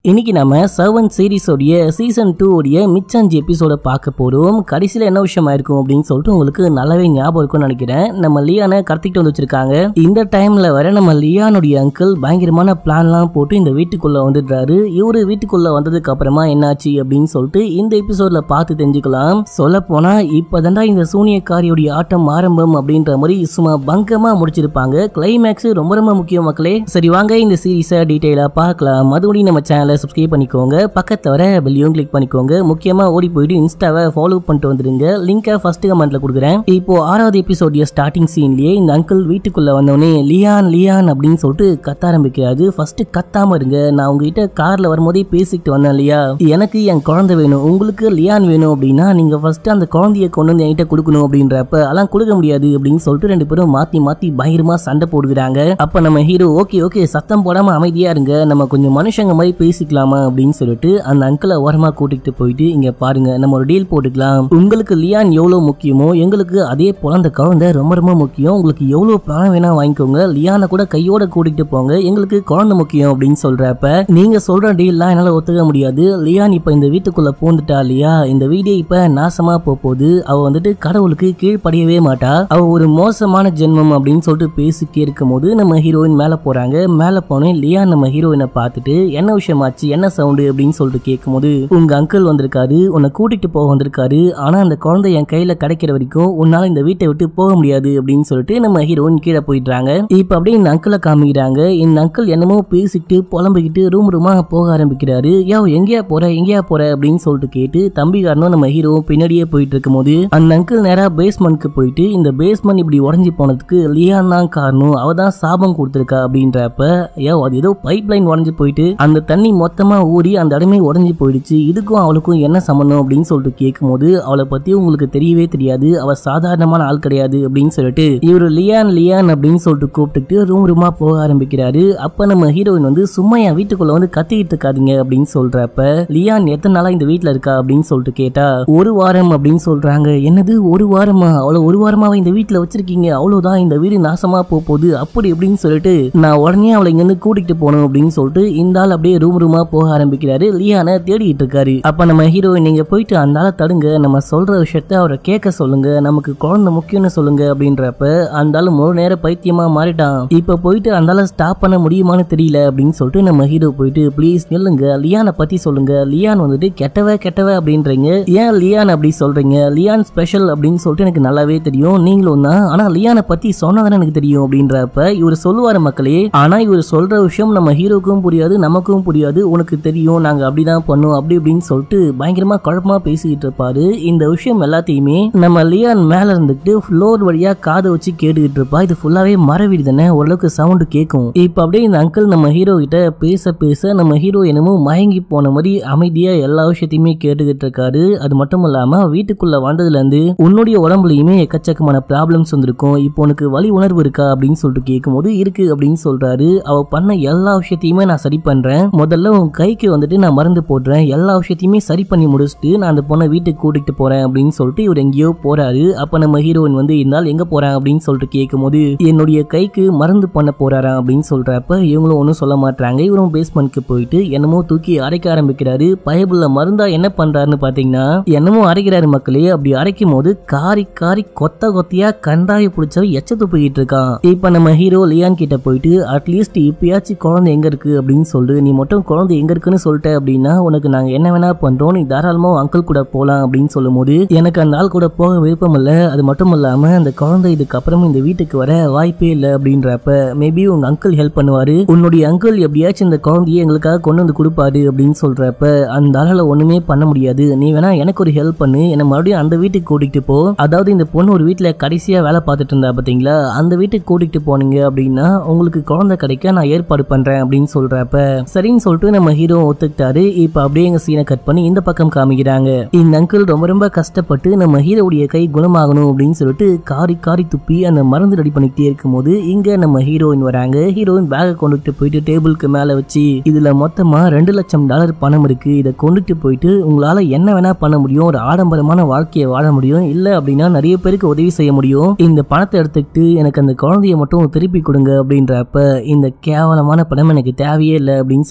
இன்னைக்கு நம்ம seven சீரிஸோடைய season two உடைய மிச்சஞ்சு எபிசோட பார்க்க போறோம் கடைசியில என்ன விஷயம் ஆயிருக்கும் அப்படின்னு சொல்லிட்டு உங்களுக்கு நல்லாவே ஞாபகம் இருக்கும்னு நினைக்கிறேன் நம்ம லியானை கடத்திட்டு வந்து வச்சிருக்காங்க இந்த டைம்ல வர நம்ம லியானுடைய அங்கிள் பயங்கரமான பிளான்லாம் போட்டு இந்த வீட்டுக்குள்ள வந்துடுறாரு இவரு வீட்டுக்குள்ள வந்ததுக்கு அப்புறமா என்னாச்சு அப்படின்னு சொல்லிட்டு இந்த எபிசோட்ல பார்த்து தெரிஞ்சுக்கலாம் சொல்ல போனா இப்பதான்டா இந்த சூனியக்காரியுடைய ஆட்டம் ஆரம்பம் அப்படின்ற மாதிரி சும்மா பங்கமா முடிச்சிருப்பாங்க கிளைமேக்ஸ் ரொம்ப ரொம்ப முக்கியம் மக்களே சரி வாங்க இந்த சீரீஸை டீட்டெயிலா பார்க்கலாம் மறுபடியும் நம்ம சேனலை சப்ஸ்கிரைப் பண்ணிக்கோங்க பக்கத்துல வர பெல்லையும் கிளிக் பண்ணிக்கோங்க முக்கியமா ஓடி போயிட்டு இன்ஸ்டாவை ஃபாலோ பண்ணிட்டு வந்துருங்க லிங்கை ஃபர்ஸ்ட் கமெண்ட்ல கொடுக்குறேன் இப்போ ஆறாவது எபிசோடைய ஸ்டார்டிங் சீன்லயே இந்த அங்கிள் வீட்டுக்குள்ள வந்தவொடனே லியான் லியான் அப்படின்னு சொல்லிட்டு கத்த ஆரம்பிக்கிறாரு ஃபர்ஸ்ட் கத்தாம இருங்க நான் உங்ககிட்ட கார்ல வரும்போதே பேசிக்கிட்டு வந்தேன் இல்லையா எனக்கு என் குழந்தை வேணும் உங்களுக்கு லியான் வேணும் அப்படின்னா நீங்க ஃபர்ஸ்ட் அந்த குழந்தைய கொண்டு வந்து என்கிட்ட கொடுக்கணும் அப்படின்றப்ப அதெல்லாம் கொடுக்க முடியாது அப்படின்னு சொல்லிட்டு ரெண்டு பேரும் மாத்தி மாத்தி பயங்கரமா சண்டை போடுகிறாங்க அப்ப நம்ம ஹீரோ ஓகே ஓகே சத்தம் போடாம அமைதியா இருங்க நம்ம கொஞ்சம் மனுஷங்க மாதிரி பேசிக்கலாமா அப்படின்னு சொல்லிட்டு அந்த அங்கிளை ஓரமா கூட்டிகிட்டு போயிட்டு இங்க பாருங்க நம்ம ஒரு டீல் போட்டுக்கலாம் உங்களுக்கு லியான் எவ்வளவு முக்கியமோ எங்களுக்கு அதே போல அந்த குழந்தை ரொம்ப ரொம்ப முக்கியம் உங்களுக்கு எவ்வளவு பணம் வேணா வாங்கிக்கோங்க லியானை கூட கையோட கூட்டிட்டு போங்க எங்களுக்கு குழந்தை முக்கியம் அப்படின்னு சொல்றப்ப நீங்க சொல்ற டீல்லாம் என்னால ஒத்துக்க முடியாது லியான் இப்ப இந்த வீட்டுக்குள்ள பூந்துட்டா இல்லையா இந்த வீடே இப்ப நாசமா போக போகுது அவ வந்துட்டு கடவுளுக்கு கீழ்ப்படியவே மாட்டா அவ ஒரு மோசமான ஜென்மம் அப்படின்னு சொல்லிட்டு பேசிட்டே இருக்கும் போது நம்ம ஹீரோயின் மேல போறாங்க மேல போனேன் லியான் நம்ம ஹீரோயினை பார்த்துட்டு என்ன விஷயமாச்சு என்ன சவுண்டு அப்படின்னு சொல்லிட்டு கேட்கும்போது உங்க அங்கிள் வந்திருக்காரு உன்னை கூட்டிட்டு போக வந்திருக்காரு ஆனா அந்த குழந்தை என் கையில கிடைக்கிற வரைக்கும் உன்னால இந்த வீட்டை விட்டு போக முடியாது அப்படின்னு சொல்லிட்டு நம்ம ஹீரோயின் கீழே போயிடுறாங்க இப்ப அப்படியே இந்த அங்கிளை காமிக்கிறாங்க இந்த அங்கிள் என்னமோ பேசிக்கிட்டு புலம்பிக்கிட்டு ரூம் ரூமா போக ஆரம்பிக்கிறாரு யோ எங்கேயா போற எங்கேயா போற அப்படின்னு சொல்லிட்டு கேட்டு தம்பிகாரனும் நம்ம ஹீரோ பின்னாடியே போயிட்டு இருக்கும்போது அந்த அங்கிள் நேரா பேஸ்மெண்ட்க்கு போயிட்டு இந்த பேஸ்மெண்ட் இப்படி உடஞ்சி போனதுக்கு லியான் தான் காரணம் அவ தான் சாபம் கொடுத்துருக்கா அப்படின்றப்ப ஏ அது ஏதோ பைப் லைன் உடஞ்சி போயிட்டு அந்த தண்ணி மொத்தமா ஊறி அந்த இடமே உடஞ்சி போயிடுச்சு இதுக்கும் அவளுக்கும் என்ன சம்மந்தம் அப்படின்னு சொல்லிட்டு கேட்கும்போது அவளை பத்தி உங்களுக்கு தெரியவே தெரியாது அவ சாதாரணமான ஆள் கிடையாது அப்படின்னு சொல்லிட்டு இவரு லியான் லியான் அப்படின்னு சொல்லிட்டு கூப்பிட்டுட்டு ரூம் ரூமா போக ஆரம்பிக்கிறாரு அப்ப நம்ம ஹீரோயின் வந்து சும்மா என் வீட்டுக்குள்ள வந்து கத்திக்கிட்டு இருக்காதீங்க அப்படின்னு சொல்றப்ப லியான் எத்தனை நாளா இந்த வீட்ல இருக்கா அப்படின்னு சொல்லிட்டு கேட்டா ஒரு வாரம் அப்படின்னு சொல்றாங்க என்னது ஒரு வாரமா அவளை ஒரு வாரமாவே இந்த வீட்ல வச்சிருக்கீங்க அவ்வளவுதான் இந்த வீடு நாசமா போக போகுது அப்படி அப்படின்னு சொல்லிட்டு நான் உடனே அவளை இங்க இருந்து கூட்டிட்டு போகணும் அப்படின்னு சொல்லிட்டு இந்த ஆள் அப்படியே ரூம் ரூமா போக ஆரம்பிக்கிறாரு லியானை தேடிட்டு இருக்காரு அப்ப நம்ம ஹீரோயின் நீங்க போயிட்டு அந்த ஆளை தடுங்க நம்ம சொல்ற விஷயத்த அவரை கேட்க சொல்லுங்க நமக்கு குழந்தை முக்கியம்னு சொல்லுங்க அப்படின்றப்ப அந்த ஆள் முழு நேர பைத்தியமா மாறிட்டான் இப்ப போயிட்டு அந்த ஆளை ஸ்டாப் பண்ண முடியுமான்னு தெரியல அப்படின்னு சொல்லிட்டு நம்ம ஹீரோ போயிட்டு ப்ளீஸ் நில்லுங்க லியானை பத்தி சொல்லுங்க லியான் வந்துட்டு கெட்டவ கெட்டவ அப்படின்றீங்க ஏன் லியான் அப்படி சொல்றீங்க லியான் ஸ்பெஷல் அப்படின்னு சொல்லிட்டு எனக்கு நல்லாவே தெரியும் நீங்களும் தான் ஆனா லியானை பத்தி சொன்னதானே எனக்கு தெரியும் அப்படின்றப்ப இவர் சொல்லுவாரு மக்களே ஆனா இவர் சொல்ற விஷயம் நம்ம ஹீரோக்கும் புரியாது நமக்கும் புரியாது உனக்கு தெரியும் நாங்க அப்படிதான் பண்ணோம் அப்படி இப்படின்னு சொல்லிட்டு பயங்கரமா குழப்பமா பேசிக்கிட்டு இருப்பாரு இந்த விஷயம் எல்லாத்தையுமே நம்ம லியான் மேல இருந்துட்டு ஃப்ளோர் வழியா காதை வச்சு கேட்டுக்கிட்டு இருப்பா இது ஃபுல்லாவே மர வீடு தானே ஓரளவுக்கு சவுண்டு கேட்கும் இப்ப அப்படியே இந்த அங்கிள் நம்ம ஹீரோ கிட்ட பேச பேச நம்ம ஹீரோ என்னமோ மயங்கி போன மாதிரி அமைதியா எல்லா விஷயத்தையுமே கேட்டுக்கிட்டு இருக்காரு அது மட்டும் இல்லாம வீட்டுக்குள்ள வந்ததுல இருந்து உன்னுடைய உடம்புலயுமே எக்கச்சக்கமான ப்ராப்ளம்ஸ் வந்திருக்கும் இப்போ உனக்கு வலி உணர்வு இருக்கா அப்படின்னு சொல்லிட்டு கேட்கும்போது இருக்கு அப்படின்னு சொல்றாரு அவ பண்ண எல்லா விஷயத்தையுமே நான் சரி பண்றேன் முதல்ல உன் கைக்கு வந்துட்டு நான் மருந்து போடுறேன் எல்லா விஷயத்தையுமே சரி பண்ணி முடிச்சுட்டு நான் அந்த பொண்ணை வீட்டுக்கு கூட்டிட்டு போறேன் அப்படின்னு சொல்லிட்டு இவர் எங்கேயோ போறாரு அப்ப நம்ம ஹீரோயின் வந்து இருந்தால் எங்க போறேன் அப்படின்னு சொல்லிட்டு கேட்கும்போது என்னுடைய கைக்கு மருந்து பண்ண போறாராம் அப்படின்னு சொல்றப்ப இவங்களும் ஒன்றும் சொல்ல மாட்டாங்க இவரும் பேஸ்மெண்ட்க்கு போயிட்டு என்னமோ தூக்கி அரைக்க ஆரம்பிக்கிறாரு பயபுள்ள மருந்தா என்ன பண்றாருன்னு பாத்தீங்கன்னா என்னமோ அரைக்கிறாரு மக்களே அப்படி அரைக்கும் போது காரி காரி கொத்த கொத்தையா கண்டாய பிடிச்சவ எச்ச துப்பிக்கிட்டு இருக்கான் இப்ப நம்ம ஹீரோ லியான் கிட்ட போயிட்டு அட்லீஸ்ட் இப்பயாச்சும் குழந்தை எங்க இருக்கு அப்படின்னு சொல்லு நீ மட்டும் குழந்தை எங்க இருக்குன்னு சொல்லிட்ட அப்படின்னா உனக்கு நாங்க என்ன வேணா பண்றோம் நீ தாராளமா அங்கிள் கூட போலாம் அப்படின்னு சொல்லும் போது எனக்கு அந்த ஆள் கூட போக விருப்பம் இல்ல அது மட்டும் இல்லாம அந்த குழந்தை இதுக்கப்புறம் இந்த வீட்டுக்கு வர வாய்ப்பே இல்லை அப்படின்றப்ப மேபி உங்க அங்கிள் ஹெல்ப் பண்ணுவாரு உன்னுடைய அங்கிள் எப்படியாச்சும் இந்த குழந்தைய எங்களுக்காக கொண்டு வந்து கொடுப்பாரு அப்படின்னு சொல்றப்ப அந்த ஆளால ஒண்ணுமே பண்ண முடியாது நீ வேணா எனக்கு ஒரு ஹெல்ப் பண்ணு என்ன மறுபடியும் அந்த வீட்டுக்கு கூட்டிட்டு போ அதாவது இந்த பொண்ணு ஒரு வீட்டுல கடைசியா வேலை பார்த்துட்டு இருந்தா பாத்தீங்களா அந்த வீட்டுக்கு கூட்டிட்டு போனீங்க அப்படின்னா உங்களுக்கு குழந்தை கிடைக்க நான் ஏற்பாடு பண்றேன் அப்படின்னு சொல்றப்ப சரின்னு சொல்லிட்டு நம்ம ஹீரோ ஒத்துக்கிட்டாரு இப்ப அப்படியே எங்க சீனை கட் பண்ணி இந்த பக்கம் காமிக்கிறாங்க இந்த அங்கிள் ரொம்ப ரொம்ப கஷ்டப்பட்டு நம்ம ஹீரோவுடைய கை குணமாகணும் அப்படின்னு சொல்லிட்டு காரி காரி துப்பி அந்த மருந்து ரெடி பண்ணிக்கிட்டே இருக்கும்போது இங்க நம்ம ஹீரோயின் வராங்க ஹீரோயின் பேக்கை கொண்டுட்டு போயிட்டு டேபிளுக்கு மேல வச்சு இதுல மொத்தமா ரெண்டு லட்சம் டாலர் பணம் இருக்கு இதை கொண்டுட்டு போயிட்டு உங்களால என்ன வேணா பண்ண முடியும் ஒரு ஆடம்பரமான வாழ்க்கையை வாழ முடியும் இல்ல அப்படின்னா நிறைய பேருக்கு உதவி செய்ய முடியும் இந்த பணத்தை எடுத்துக்கிட்டு எனக்கு அந்த குழந்தைய மட்டும் திருப்பி கொடுங்க அப்படின்றப்ப இந்த கேவலமான பணம் எனக்கு தேவையே இல்லை அப்படின்னு சொல்லிட்டு அந்த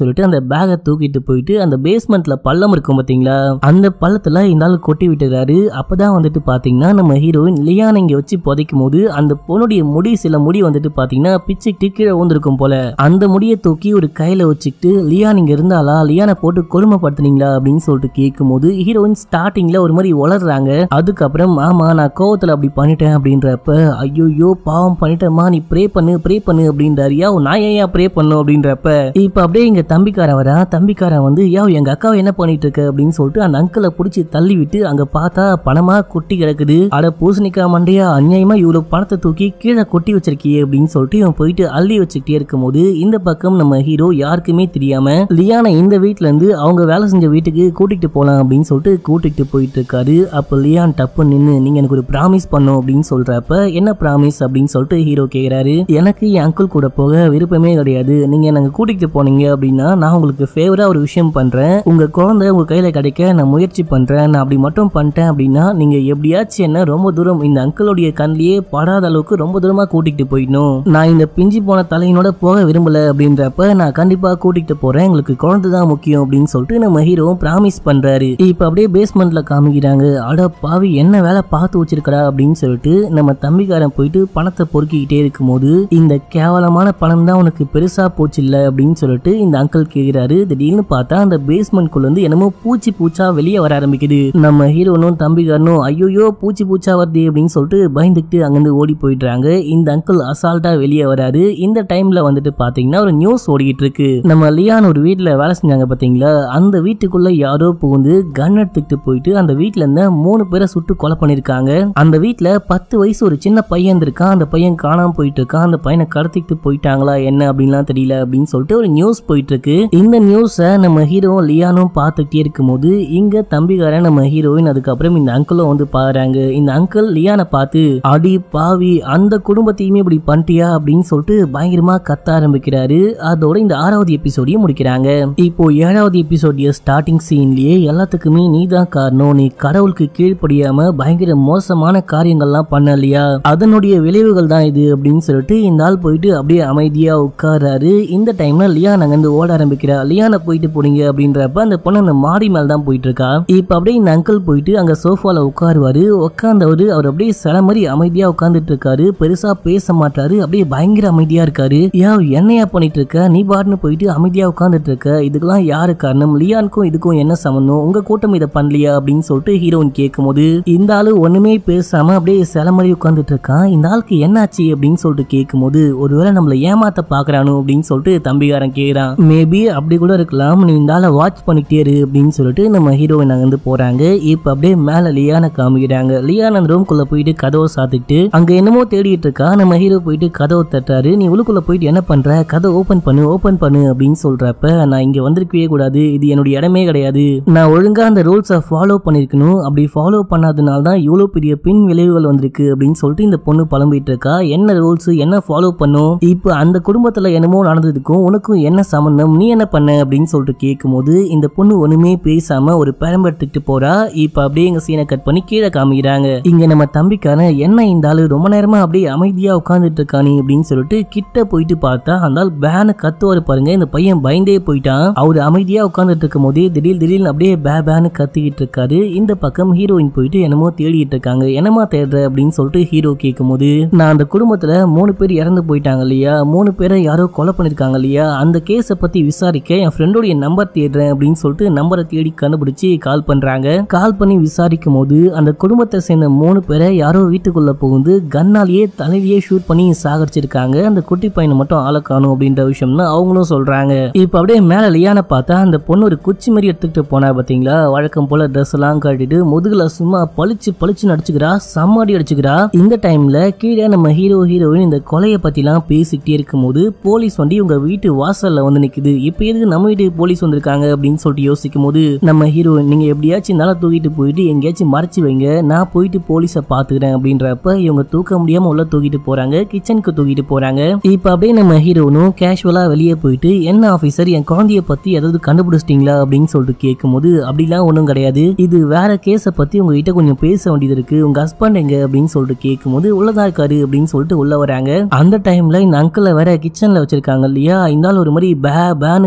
பேகை தூக்கிட்டு போயிட்டு அந்த பேஸ்மெண்ட்ல பள்ளம் இருக்கும் பாத்தீங்களா அந்த பள்ளத்துல இந்த ஆள் கொட்டி விட்டுறாரு அப்பதான் வந்துட்டு பாத்தீங்கன்னா நம்ம ஹீரோயின் லியான் இங்க வச்சு புதைக்கும் போது அந்த பொண்ணுடைய முடி சில முடி வந்துட்டு பாத்தீங்கன்னா பிச்சுக்கிட்டு கீழே ஊந்திருக்கும் போல அந்த முடியை தூக்கி ஒரு கையில வச்சுக்கிட்டு லியான் இங்க இருந்தாலா லியானை போட்டு கொடுமைப்படுத்துனீங்களா அப்படின்னு சொல்லிட்டு கேட்கும்போது ஹீரோயின் ஸ்டார்டிங்ல ஒரு மாதிரி வளர்றாங்க அதுக்கப்புறம் ஆமா நான் கோவத்துல அப்படி பண்ணிட்டேன் அப்படின்றப்ப ஐயோ பாவம் பண்ணிட்டேம்மா நீ ப்ரே பண்ணு ப்ரே பண்ணு அப்படின்றாரு யா நான் ஏன் ப்ரே பண்ணும் அப்படின்றப்ப இப்ப அப்படியே எங்க தம்பிக்காரன் வரா தம்பிக்காரன் வந்து யா எங்க அக்காவை என்ன பண்ணிட்டு இருக்க அப்படின்னு சொல்லிட்டு அந்த அங்கிளை பிடிச்சி தள்ளி விட்டு அங்க பார்த்தா பணமா கொட்டி கிடக்குது அட பூசணிக்கா மண்டையா அநியாயமா இவ்வளவு பணத்தை தூக்கி கீழே கொட்டி வச்சிருக்கியே அப்படின்னு சொல்லிட்டு இவன் போயிட்டு அள்ளி வச்சுக்கிட்டே இருக்கும்போது இந்த பக்கம் நம்ம ஹீரோ யாருக்குமே தெரியாம லியானை இந்த வீட்ல இருந்து அவங்க வேலை செஞ்ச வீட்டுக்கு கூட்டிட்டு போலாம் அப்படின்னு சொல்லிட்டு கூட்டிட்டு போயிட்டு இருக்காரு அப்ப லியான் டப்பு நின்னு நீங்க எனக்கு ஒரு ப்ராமிஸ் பண்ணும் அப்படின்னு சொல்றப்ப என்ன ப்ராமிஸ் அப்படின்னு சொல்லிட்டு ஹீரோ கேக்குறாரு எனக்கு என் அங்கிள் கூட போக விருப்பமே கிடையாது நீங்க எனக்கு கூட்டிட்டு போனீங்க அப்படின்னா நான் உங்களுக்கு ஃபேவரா ஒரு விஷயம் பண்றேன் உங்க குழந்தை உங்க கையில கிடைக்க நான் முயற்சி பண்றேன் நான் அப்படி மட்டும் பண்ணிட்டேன் அப்படின்னா நீங்க எப்படியாச்சும் என்ன ரொம்ப தூரம் இந்த அங்கிளுடைய கண்ணிலேயே படாத அளவுக்கு ரொம்ப தூரமா கூட்டிட்டு போயிடணும் நான் இந்த பிஞ்சு போன தலையினோட போக விரும்பல அப்படின்றப்ப நான் கண்டிப்பா கூட்டிட்டு போறேன் எங்களுக்கு குழந்தை தான் முக்கியம் அப்படின்னு சொல்லிட்டு நம்ம ஹீரோ ப்ராமிஸ் பண்றாரு இப்ப அப்படியே பேஸ்மெண்ட்ல காமிக்கிறாங்க அட பாவி என்ன வேலை பார்த்து வச்சிருக்கடா அப்படின்னு சொல்லிட்டு நம்ம தம்பிக்காரன் போயிட்டு பணத்தை பொறுக்கிக்கிட்டே இருக்கும்போது இந்த கேவலமான பணம் தான் உனக்கு பெருசா போச்சு இல்ல அப்படின்னு சொல்லிட்டு இந்த அங்கிள் கேக்குறாரு திடீர்னு பார்த்தா அந்த பேஸ்மெண்ட் குள்ள இருந்து என்னமோ பூச்சி பூச்சா வெளியே வர ஆரம்பிக்குது நம்ம ஹீரோனும் தம்பிக்காரனும் ஐயோயோ பூச்சி பூச்சா வருது அப்படின்னு சொல்லிட்டு பயந்துக்கிட்டு அங்கிருந்து ஓடி போயிடுறாங்க இந்த அங்கிள் அசால்ட்டா வெளியே வராரு இந்த டைம்ல வந்துட்டு பாத்தீங்கன்னா ஒரு நியூஸ் ஓடிக்கிட்டு இருக்கு நம்ம லியான் ஒரு வீட்ல வேலை செஞ்சாங்க பாத்தீங்களா அந்த வீட்டுக்குள்ள யாரோ புகுந்து கன் எடுத்துக்கிட்டு போயிட்டு அந்த வீட்ல இருந்த மூணு பேரை சுட்டு கொலை பண்ணிருக்காங்க அந்த வீட்ல பத்து வயசு ஒரு சின்ன பையன் இருக்கான் அந்த பையன் காணாம போயிட்டு இருக்கான் அந்த பையனை கடத்திட்டு போயிட்டாங்களா என்ன அப்படின்லாம் தெரியல அப்படின்னு சொல்லிட்டு ஒரு நியூஸ் போயிட்டு இருக்கு இந்த நியூஸை நம்ம ஹீரோ லியானும் பார்த்துக்கிட்டே இருக்கும்போது இங்க தம்பிக்காரன் நம்ம ஹீரோயின் அதுக்கப்புறம் இந்த அங்கிளும் வந்து பாக்குறாங்க இந்த அங்கிள் லியானை பார்த்து அடி பாவி அந்த குடும்பத்தையுமே இப்படி பண்ணிட்டியா அப்படின்னு சொல்லிட்டு பயங்கரமா கத்த ஆரம்பிக்கிறாரு அதோட இந்த ஆறாவது எபிசோடையும் முடிக்கிறாங்க இப்போ ஏழாவது எபிசோடிய ஸ்டார்டிங் சீன்லயே எல்லாத்துக்குமே நீ தான் காரணம் நீ கடவுளுக்கு கீழ்ப்படியாம பயங்கர மோசமான காரியங்கள்லாம் பண்ண இல்லையா அதனுடைய விளைவுகள் தான் இது அப்படின்னு சொல்லிட்டு இந்த ஆள் போயிட்டு அப்படியே அமைதியா உட்கார்றாரு இந்த டைம்ல லியான் அங்கிருந்து ஓட ஆரம்பிக்கிறா லியானை போயிட்டு போறீங்க அப்படின்றப்ப அந்த பொண்ணு அந்த மாடி மேல தான் போயிட்டு இருக்கா இப்ப அப்படியே இந்த அங்கிள் போயிட்டு அங்க சோஃபால உட்காருவாரு உட்கார்ந்தவரு அவர் அப்படியே சில மாதிரி அமைதியா உட்கார்ந்துட்டு இருக்காரு பெருசா பேச மாட்டாரு அப்படியே பயங்கர அமைதியா இருக்காரு யா என்னையா பண்ணிட்டு இருக்க நீ பாட்டுன்னு போயிட்டு அமைதியா உட்கார்ந்துட்டு இருக்க இதுக்கெல்லாம் யாரு காரணம் லியானுக்கும் இதுக்கும் என்ன சம்பந்தம் உங்க கூட்டம் இதை பண்ணலையா அப்படின்னு சொல்லிட்டு ஹீரோயின் கேட்கும்போது இந்த ஆளு ஒண்ணுமே பேசாம அப்படியே சில மாதிரி உட்கார்ந்துட்டு இருக்கான் இந்த ஆளுக்கு என்னாச்சு அப்படின்னு சொல்லிட்டு கேட்கும்போது ஒருவேளை நம்மள ஏமாத்த பாக்குறானோ அப்படின்னு சொல்லிட்டு தம்பிகாரன் கேக்குறான் மேபி அப்படி கூட இருக்கலாம் நீ இந்த ஆளை வாட்ச் பண்ணிக்கிட்டே இரு அப்படின்னு சொல்லிட்டு நம்ம ஹீரோயின் அங்க இருந்து போறாங்க இப்ப அப்படியே மேல லியானை காமிக்கிறாங்க லியான் அந்த ரூம்குள்ள போயிட்டு கதவை சாத்திட்டு அங்க என்னமோ தேடிட்டு இருக்கா நம்ம ஹீரோ போயிட்டு கதவை தட்டுறாரு நீ உள்ளுக்குள்ள போயிட்டு என்ன பண்ற கதை ஓபன் பண்ணு ஓபன் பண்ணு அப்படின்னு சொல்றப்ப நான் இங்க வந்திருக்கவே கூடாது இது என்னுடைய இடமே கிடையாது நான் ஒழுங்கா அந்த ரூல்ஸை ஃபாலோ பண்ணிருக்கணும் அப்படி ஃபாலோ பண்ணாதனால தான் இவ்வளோ பெரிய பின் விளைவுகள் வந்திருக்கு அப்படின்னு சொல்லிட்டு இந்த பொண்ணு புலம்பிட்டு இருக்கா என்ன ரூல்ஸ் என்ன ஃபாலோ பண்ணும் இப்போ அந்த குடும்பத்துல என்னமோ நடந்ததுக்கும் உனக்கும் என்ன சம்பந்தம் நீ என்ன பண்ண அப்படின்னு சொல்லிட்டு கேட்கும்போது இந்த பொண்ணு ஒண்ணுமே பேசாம ஒரு பெரம்பு எடுத்துக்கிட்டு போறா இப்போ அப்படியே எங்க சீனை கட் பண்ணி கீழே காமிக்கிறாங்க இங்க நம்ம தம்பிக்காரன் என்ன இந்த ஆளு ரொம்ப நேரமா அப்படியே அமைதியா உட்கார்ந்துட்டு இருக்கானே அப்படின்னு சொல்லிட்டு கிட்ட போயிட்டு பார்த்தா அந்த ஆள் பேனு கத்துவாரு பாருங்க இந்த பையன் பயந்தே போயிட்டான் அவரு அமைதியா உட்கார்ந்துட்டு இருக்கும் போதே திடீர் திடீர்னு அப்படியே பே பேனு கத்திக்கிட்டு இருக்காரு இந்த பக்கம் ஹீரோயின் போயிட்டு என்னமோ தேடிட்டு இருக்காங்க என்னமா தேடுற அப்படின்னு சொல்லிட்டு ஹீரோ கேட்கும்போது நான் அந்த குடும்பத்துல மூணு பேர் இறந்து போயிட்டாங்க இல்லையா மூணு பேரை யாரோ கொலை பண்ணிருக்காங்க இல்லையா அந்த கேஸை பத்தி விசாரிக்க என் ஃப்ரெண்டோடைய நம்பர் தேடுறேன் அப்படின்னு சொல்லிட்டு நம்பரை தேடி கண்டுபிடிச்சு கால் பண்றாங்க கால் பண்ணி விசாரிக்கும் போது அந்த குடும்பத்தை சேர்ந்த மூணு பேரை யாரோ வீட்டுக்குள்ள புகுந்து கன்னாலேயே தலையிலேயே ஷூட் பண்ணி சாகடிச்சிருக்காங்க அந்த குட்டி பையனை மட்டும் ஆளை காணும் அப்படின்ற விஷயம்னு அவங்களும் சொல்றாங்க இப்ப அப்படியே மேல லியான பார்த்தா அந்த பொண்ணு ஒரு குச்சி மாதிரி எடுத்துக்கிட்டு போனா பாத்தீங்களா வழக்கம் போல ட்ரெஸ் எல்லாம் கட்டிட்டு முதுகுல சும்மா பளிச்சு பளிச்சு நடிச்சுக்கிறா சம்மாடி அடிச்சுக்கிறா இந்த டைம்ல கீழே நம்ம ஹீரோ ஹீரோயின் இந்த கொலையை பத்திலாம் பேசிக்கிட்டே இருக்கும்போது போலீஸ் வண்டி உங்க வீட்டு வாசல்ல வந்து நிக்குது இப்ப எதுக்கு நம்ம வீட்டுக்கு போலீஸ் வந்திருக்காங்க அப்படின்னு சொல்லிட்டு யோசிக்கும் போது நம்ம ஹீரோ நீங்க எப்படியாச்சும் இருந்தாலும் தூக்கிட்டு போயிட்டு எங்கேயாச்சும் மறைச்சு வைங்க நான் போயிட்டு போலீஸை பாத்துக்கிறேன் அப்படின்றப்ப இவங்க தூக்க முடியாம உள்ள தூக்கிட்டு போறாங்க கிச்சனுக்கு தூக்கிட்டு போறாங்க இப்ப அப்படியே நம்ம ஹீரோனும் கேஷுவலா வெளியே போயிட்டு என்ன ஆபீசர் என் குழந்தைய பத்தி ஏதாவது கண்டுபிடிச்சிட்டீங்களா அப்படின்னு சொல்லிட்டு கேட்கும்போது அப்படிலாம் ஒன்றும் கிடையாது இது வேற கேஸை பத்தி உங்ககிட்ட கொஞ்சம் பேச வேண்டியது இருக்கு உங்க ஹஸ்பண்ட் எங்க அப்படின்னு சொல்லிட்டு கேட்கும்போது உள்ளதா இருக்காரு அப்படின்னு சொல்லிட்டு உள்ள வராங்க அந்த டைம்ல இந்த அங்கிளை வேற கிச்சன்ல வச்சிருக்காங்க இல்லையா இந்த ஆள் ஒரு மாதிரி பே பேனு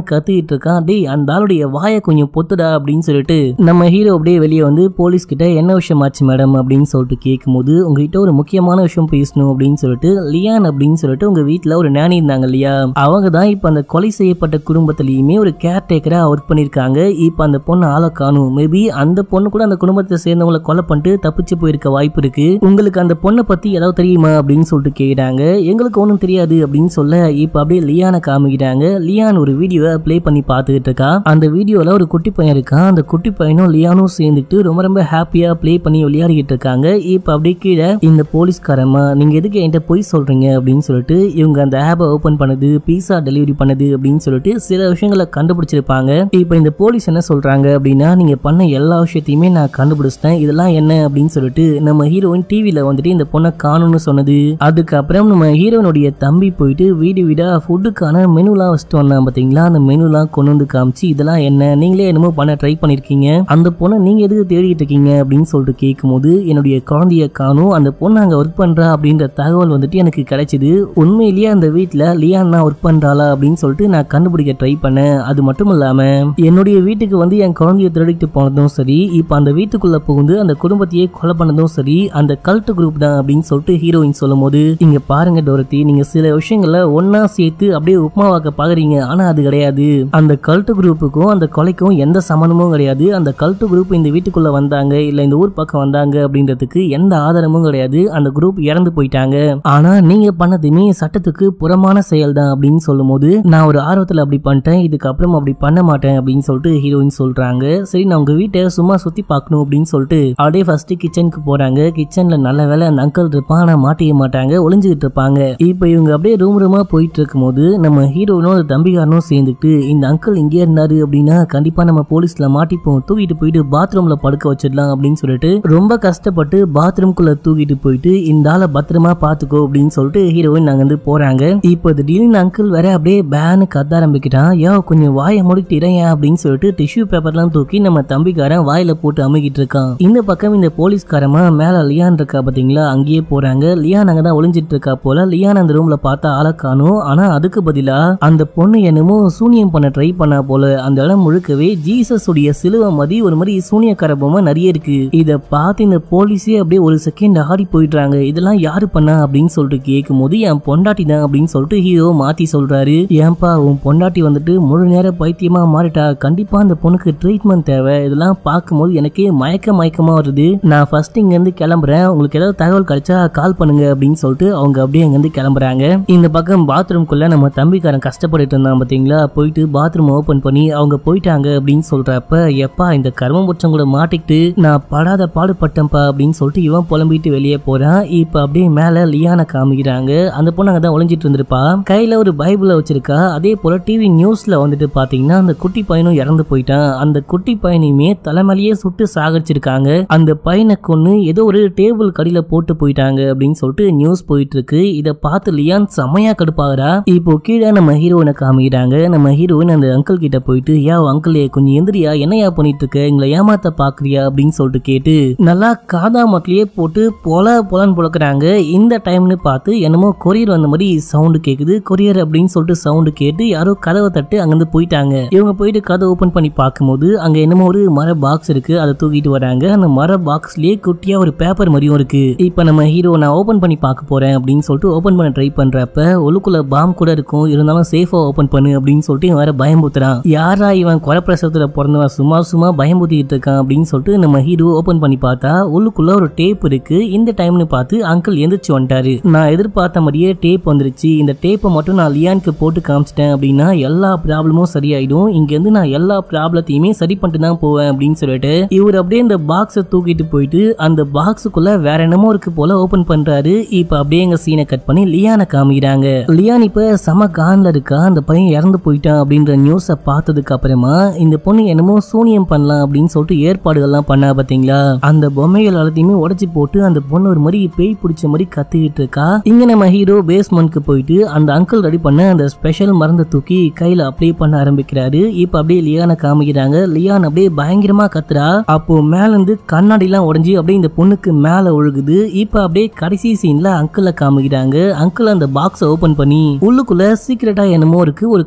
கத்திக்கிட்டு இருக்கான் டேய் அந்த ஆளுடைய வாயை கொஞ்சம் பொத்துடா அப்படின்னு சொல்லிட்டு நம்ம ஹீரோ அப்படியே வெளியே வந்து போலீஸ் கிட்ட என்ன விஷயம் ஆச்சு மேடம் அப்படின்னு சொல்லிட்டு கேட்கும்போது உங்ககிட்ட ஒரு முக்கியமான விஷயம் பேசணும் அப்படின்னு சொல்லிட்டு லியான் அப்படின்னு சொல்லிட்டு உங்க வீட்ல ஒரு நானி இருந்தாங்க இல்லையா அவங்க தான் இப்ப அந்த கொலை செய்யப்பட்ட குடும்பத்திலயுமே ஒரு கேர் டேக்கரா ஒர்க் பண்ணிருக்காங்க இப்ப அந்த பொண்ணு ஆளை காணும் மேபி அந்த பொண்ணு கூட அந்த குடும்பத்தை சேர்ந்தவங்களை கொலை பண்ணிட்டு தப்பிச்சு போயிருக்க வாய்ப்பு இருக்கு உங்களுக்கு அந்த பொண்ணை பத்தி ஏதாவது தெரியுமா அப்படின்னு சொல்லிட்டு கேக்குறாங்க எங்களுக்கு ஒன்றும் தெரியாது அப்படின்னு சொல்ல இப்ப அப்படியே லியானை காமிக்கிறாங்க லியான் ஒரு வீடியோவை ப்ளே பண்ணி பார்த்துக்கிட்டு இருக்கா அந்த வீடியோல ஒரு குட்டி பையன் இருக்கான் அந்த குட்டி பையனும் லியானும் சேர்ந்துட்டு ரொம்ப ரொம்ப ஹாப்பியா ப்ளே பண்ணி விளையாடிக்கிட்டு இருக்காங்க இப்ப அப்படியே கீழே இந்த போலீஸ்காரம்மா நீங்க எதுக்கு என்கிட்ட போய் சொல்றீங்க அப்படின்னு சொல்லிட்டு இவங்க அந்த ஆப்பை ஓபன் பண்ணது பீஸா டெலிவரி பண்ணது அப்படின்னு சொல்லிட்டு சில விஷயங்களை கண்டுபிடிச்சிருப்பாங்க இப்ப இந்த போலீஸ் என்ன சொல்றாங்க அப்படின்னா நீங்க பண்ண எல்லா விஷயத்தையுமே நான் கண்டுபிடிச்சிட்டேன் இதெல்லாம் என்ன அப்படின்னு சொல்லிட்டு நம்ம ஹீரோயின் டிவில வந்துட்டு இந்த பொண்ணை காணும்னு சொன்னது அதுக்கப்புறம் நம்ம ஹீரோனுடைய தம்பி போயிட்டு வீடு வீடா ஃபுட்டுக்கான மெனுலாம் வச்சுட்டு வந்தான் பாத்தீங்களா அந்த மெனுலாம் கொண்டு வந்து காமிச்சு இதெல்லாம் என்ன நீங்களே என்னமோ பண்ண ட்ரை பண்ணிருக்கீங்க அந்த பொண்ணை நீங்க எதுக்கு தேடிட்டு இருக்கீங்க அப்படின்னு சொல்லிட்டு கேட்கும்போது என்னுடைய குழந்தைய காணும் அந்த பொண்ணு அங்க ஒர்க் பண்றா அப்படின்ற தகவல் வந்துட்டு எனக்கு கிடைச்சது உண்மையிலேயே அந்த வீட்ல லியான்னா ஒர்க் பண்றாளா அப்படின்னு சொல்லிட்டு நான் கண்டுபிடிக்க ட்ரை பண்ணேன் அது மட்டும் இல்லாம என்னுடைய வீட்டுக்கு வந்து என் குழந்தைய திருடிட்டு போனதும் சரி இப்போ அந்த வீட்டுக்குள்ள புகுந்து அந்த குடும்பத்தையே கொலை பண்ணதும் சரி அந்த கல்ட் குரூப் தான் அப்படின்னு சொல்லிட்டு ஹீரோயின் சொல்லும் போது இங்க பாருங்க டோரத்தி நீங்க சில விஷயங்களை ஒன்னா சேர்த்து அப்படியே உப்மாவாக்க பாக்குறீங்க ஆனா அது கிடையாது அந்த கல்ட் குரூப்புக்கும் அந்த கொலைக்கும் எந்த சம்மந்தமும் கிடையாது அந்த கல்ட் குரூப் இந்த வீட்டுக்குள்ள வந்தாங்க இல்ல இந்த ஊர் பக்கம் வந்தாங்க அப்படின்றதுக்கு எந்த ஆதாரமும் கிடையாது அந்த குரூப் இறந்து போயிட்டாங்க ஆனா நீங்க பண்ணதுமே சட்டத்துக்கு புறமான செயல் தான் அப்படின்னு சொல்லும் போது நான் ஒரு ஆர்வத்துல அப்படி பண்ணிட்டேன் இதுக்கப்புறம் அப்படி பண்ண மாட்டேன் அப்படின்னு சொல்லிட்டு ஹீரோயின் சொல்றாங்க சரி நான் உங்க வீட்டை சும்மா சுத்தி பார்க்கணும் அப்படின்னு சொல்லிட்டு அப்படியே ஃபர்ஸ்ட் கிச்சனுக்கு போறாங்க கிச்சன்ல நல்ல வேலை அந்த அங்கிள் இருப்பான் ஆனா மாட்டிக்க மாட்டாங்க ஒளிஞ்சுக்கிட்டு இருப்பாங்க இப்போ இவங்க அப்படியே ரூம் ரூமா போயிட்டு இருக்கும்போது நம்ம ஹீரோனும் அந்த தம்பிகாரனும் சேர்ந்துட்டு இந்த அங்கிள் இங்கே இருந்தாரு அப்படின்னா கண்டிப்பா நம்ம போலீஸ்ல மாட்டிப்போம் தூக்கிட்டு போயிட்டு பாத்ரூம்ல படுக்க வச்சிடலாம் அப்படின்னு சொல்லிட்டு ரொம்ப கஷ்டப்பட்டு பாத்ரூம்குள்ள தூக்கிட்டு போயிட்டு இந்த ஆளை பத்திரமா பாத்துக்கோ அப்படின்னு சொல்லிட்டு ஹீரோயின் நாங்க வந்து போறாங்க இப்போ திடீர்னு அங்கிள் வேற அப்படியே பேனு கத்த ஆரம்பிக்கிட்டான் யோ கொஞ்சம் வாயை முடிக்கிட்டு இறையா அப்படின்னு சொல்லிட்டு டிஷ்யூ பேப்பர்லாம் தூக்கி நம்ம தம்பிக்காரன் வாயில போட்டு அமுக்கிட்டு இருக்கான் இந்த பக்கம் இந்த போலீஸ்காரமா மேல லியான் இருக்கா பாத்தீங்களா அங்கேயே போறாங்க லியான் அங்கதான் ஒளிஞ்சிட்டு இருக்கா போல லியான் அந்த ரூம்ல பார்த்தா ஆளை காணும் ஆனா அதுக்கு பதிலா அந்த பொண்ணு என்னமோ சூனியம் பண்ண ட்ரை பண்ணா போல அந்த இடம் முழுக்கவே ஜீசஸ் உடைய சிலுவை மதி ஒரு மாதிரி சூனியக்கார பொம்மை நிறைய இருக்கு இத பார்த்து இந்த போலீஸே அப்படியே ஒரு செகண்ட் ஆடி போயிடுறாங்க இதெல்லாம் யாரு பண்ணா அப்படின்னு சொல்லிட்டு கேட்கும் போது என் பொண்டாட்டி தான் அப்படின்னு சொல்லிட்டு ஹீரோ மாத்தி சொல்றாரு ஏன்பா உன் பொண்டாட்டி வந்துட்டு முழு நேர பைத்தியமா மாறிட்டா கண்டிப்பா அந்த பொண்ணுக்கு ட்ரீட்மெண்ட் தேவை இதெல்லாம் பார்க்கும்போது எனக்கே மயக்க மயக்கமா வருது நான் ஃபர்ஸ்ட் இங்க இருந்து கிளம்புறேன் உங்களுக்கு ஏதாவது தகவல் கிடைச்சா கால் பண்ணுங்க அப்படின்னு சொல்லிட்டு அவங்க அப்படியே அங்க இருந்து கிளம்புறாங்க இந்த பக்கம் பாத்ரூம்குள்ள நம்ம தம்பிக்காரன் கஷ்டப்பட்டுட்டு இருந்தான் பாத்தீங்களா போயிட்டு பாத்ரூம் ஓபன் பண்ணி அவங்க போயிட்டாங்க அப்படின்னு சொல்றப்ப எப்பா இந்த கர்மம் கூட மாட்டிக்கிட்டு நான் படாத பாடுபட்டேன்ப்பா அப்படின்னு சொல்லிட்டு இவன் புலம்பிட்டு வெளியே போறான் இப்ப அப்படியே மேல லியானை காமிக்கிறாங்க அந்த பொண்ணு அங்கதான் ஒளிஞ்சிட்டு இருந்திருப்பா கையில ஒரு பைபிள வச்சிருக்கா அதே போல டிவி நியூஸ்ல வந்துட்டு பாத்தீங்கன்னா அந்த குட்டி பையனும் இறந்து போயிட்டான் அந்த குட்டி பையனையுமே தலைமையிலேயே சுட்டு சாகடிச்சிருக்காங்க அந்த பையனை கொன்னு ஏதோ ஒரு டேபிள் கடியில போட்டு போயிட்டாங்க அப்படின்னு சொல்லிட்டு நியூஸ் போயிட்டு இருக்கு இத பார்த்து லியான் செமையா கடுப்பாகிறா இப்போ கீழே நம்ம ஹீரோயினை காமிக்கிறாங்க நம்ம ஹீரோயின் அந்த அங்கிள் கிட்ட போயிட்டு யா அங்கிளே கொஞ்சம் எந்திரியா என்னையா பண்ணிட்டு இருக்க எங்களை ஏமாத்த பாக்குறியா அப்படின்னு சொல்லிட்டு கேட்டு நல்லா காதா மட்டிலேயே போட்டு பொல பொலன்னு புழக்கிறாங்க இந்த டைம்னு பார்த்து என்னமோ கொரியர் வந்த மாதிரி சவுண்டு கேக்குது கொரியர் அப்படின்னு சொல்லிட்டு சவுண்டு கேட்டு யாரோ கதவை தட்டு அங்கிருந்து போயிட்டாங்க இவங்க போயிட்டு கதை ஓபன் பண்ணி பார்க்கும்போது அங்க என்னமோ ஒரு மர பாக்ஸ் இருக்கு அதை தூக்கிட்டு வராங்க அந்த மர பாக்ஸ்லயே குட்டியா ஒரு பேப்பர் மாதிரியும் இருக்கு இப்ப நம்ம ஹீரோ நான் ஓபன் பண்ணி பார்க்க போறேன் அப்படின்னு சொல்லிட்டு ஓபன் பண்ண ட்ரை பண்றப்ப உள்ளுக்குள்ள பாம் கூட இருக்கும் இருந்தாலும் சேஃபா ஓபன் பண்ணு அப்படின்னு சொல்லிட்டு இவன் வேற பயம்புத்துறான் யாரா இவன் கொரப்பிரசவத்துல பிறந்தவன் சும்மா சும்மா பயம்புத்திட்டு இருக்கான் அப்படின்னு சொல்லிட்டு நம்ம ஹீரோ ஓபன் பண்ணி பார்த்தா உள்ளுக்குள்ள ஒரு டேப் இருக்கு இந்த டைம்னு பார்த்து அங்கிள் எந்திரிச்சு வந்துட்டாரு நான் எதிர்பார்த்த மாதிரியே டேப் வந்துருச்சு இந்த டேப்பை மட்டும் நான் லியானுக்கு போட்டு காமிச்சிட்டேன் அப்படின்னா எல்லா ப்ராப்ளமும் சரியாயிடும் இங்க இருந்து நான் எல்லா ப்ராப்ளத்தையுமே சரி பண்ணிட்டு தான் போவேன் அப்படின்னு சொல்லிட்டு இவர் அப்படியே இந்த பாக்ஸை தூக்கிட்டு போயிட்டு அந்த பாக்ஸுக்குள்ள வேற என்னமோ இருக்கு போல ஓபன் பண்றாரு இப்ப அப்படியே எங்க சீனை கட் பண்ணி லியானை காமிக்கிறாங்க லியான் இப்ப செம கான்ல இருக்கா அந்த பையன் இறந்து போயிட்டான் அப்படின்ற நியூஸை பார்த்ததுக்கு அப்புறமா இந்த பொண்ணு என்னமோ சூனியம் பண்ணலாம் அப்படின்னு சொல்லிட்டு ஏற்பாடுகள்லாம் பண்ணா பாத்தீங்களா அந்த பொம்மைகள் எல்லாத்தையுமே உடைச்சு போட்டு அந்த பொண்ணு ஒரு மாதிரி பேய் பிடிச்ச மாதிரி கத்திக்கிட்டு இருக்கா இங்க நம்ம ஹீரோ பேஸ்மெண்ட்க்கு போயிட்டு அந்த அங்கிள் ரெடி பண்ண அந்த ஸ்பெஷல் மருந்தை தூக்கி கையில அப்ளை பண்ண ஆரம்பிக்கிறாரு இப்ப அப்படியே லியானை காமிக்கிறாங்க லியான் அப்படியே பயங்கரமா கத்துறா அப்போ மேல இருந்து கண்ணாடி எல்லாம் உடைஞ்சு அப்படியே இந்த பொண்ணுக்கு மேல ஒழுகுது இப்ப அப்படியே கடைசி சீன்ல அங்கிள காமிக்கிறாங்க அங்கிள் அந்த பாக்ஸை ஓபன் பண்ணி உள்ளுக்குள்ள சீக்கிரட்டா என்னமோ இருக்கு ஒரு கத்தியும் இருக்கு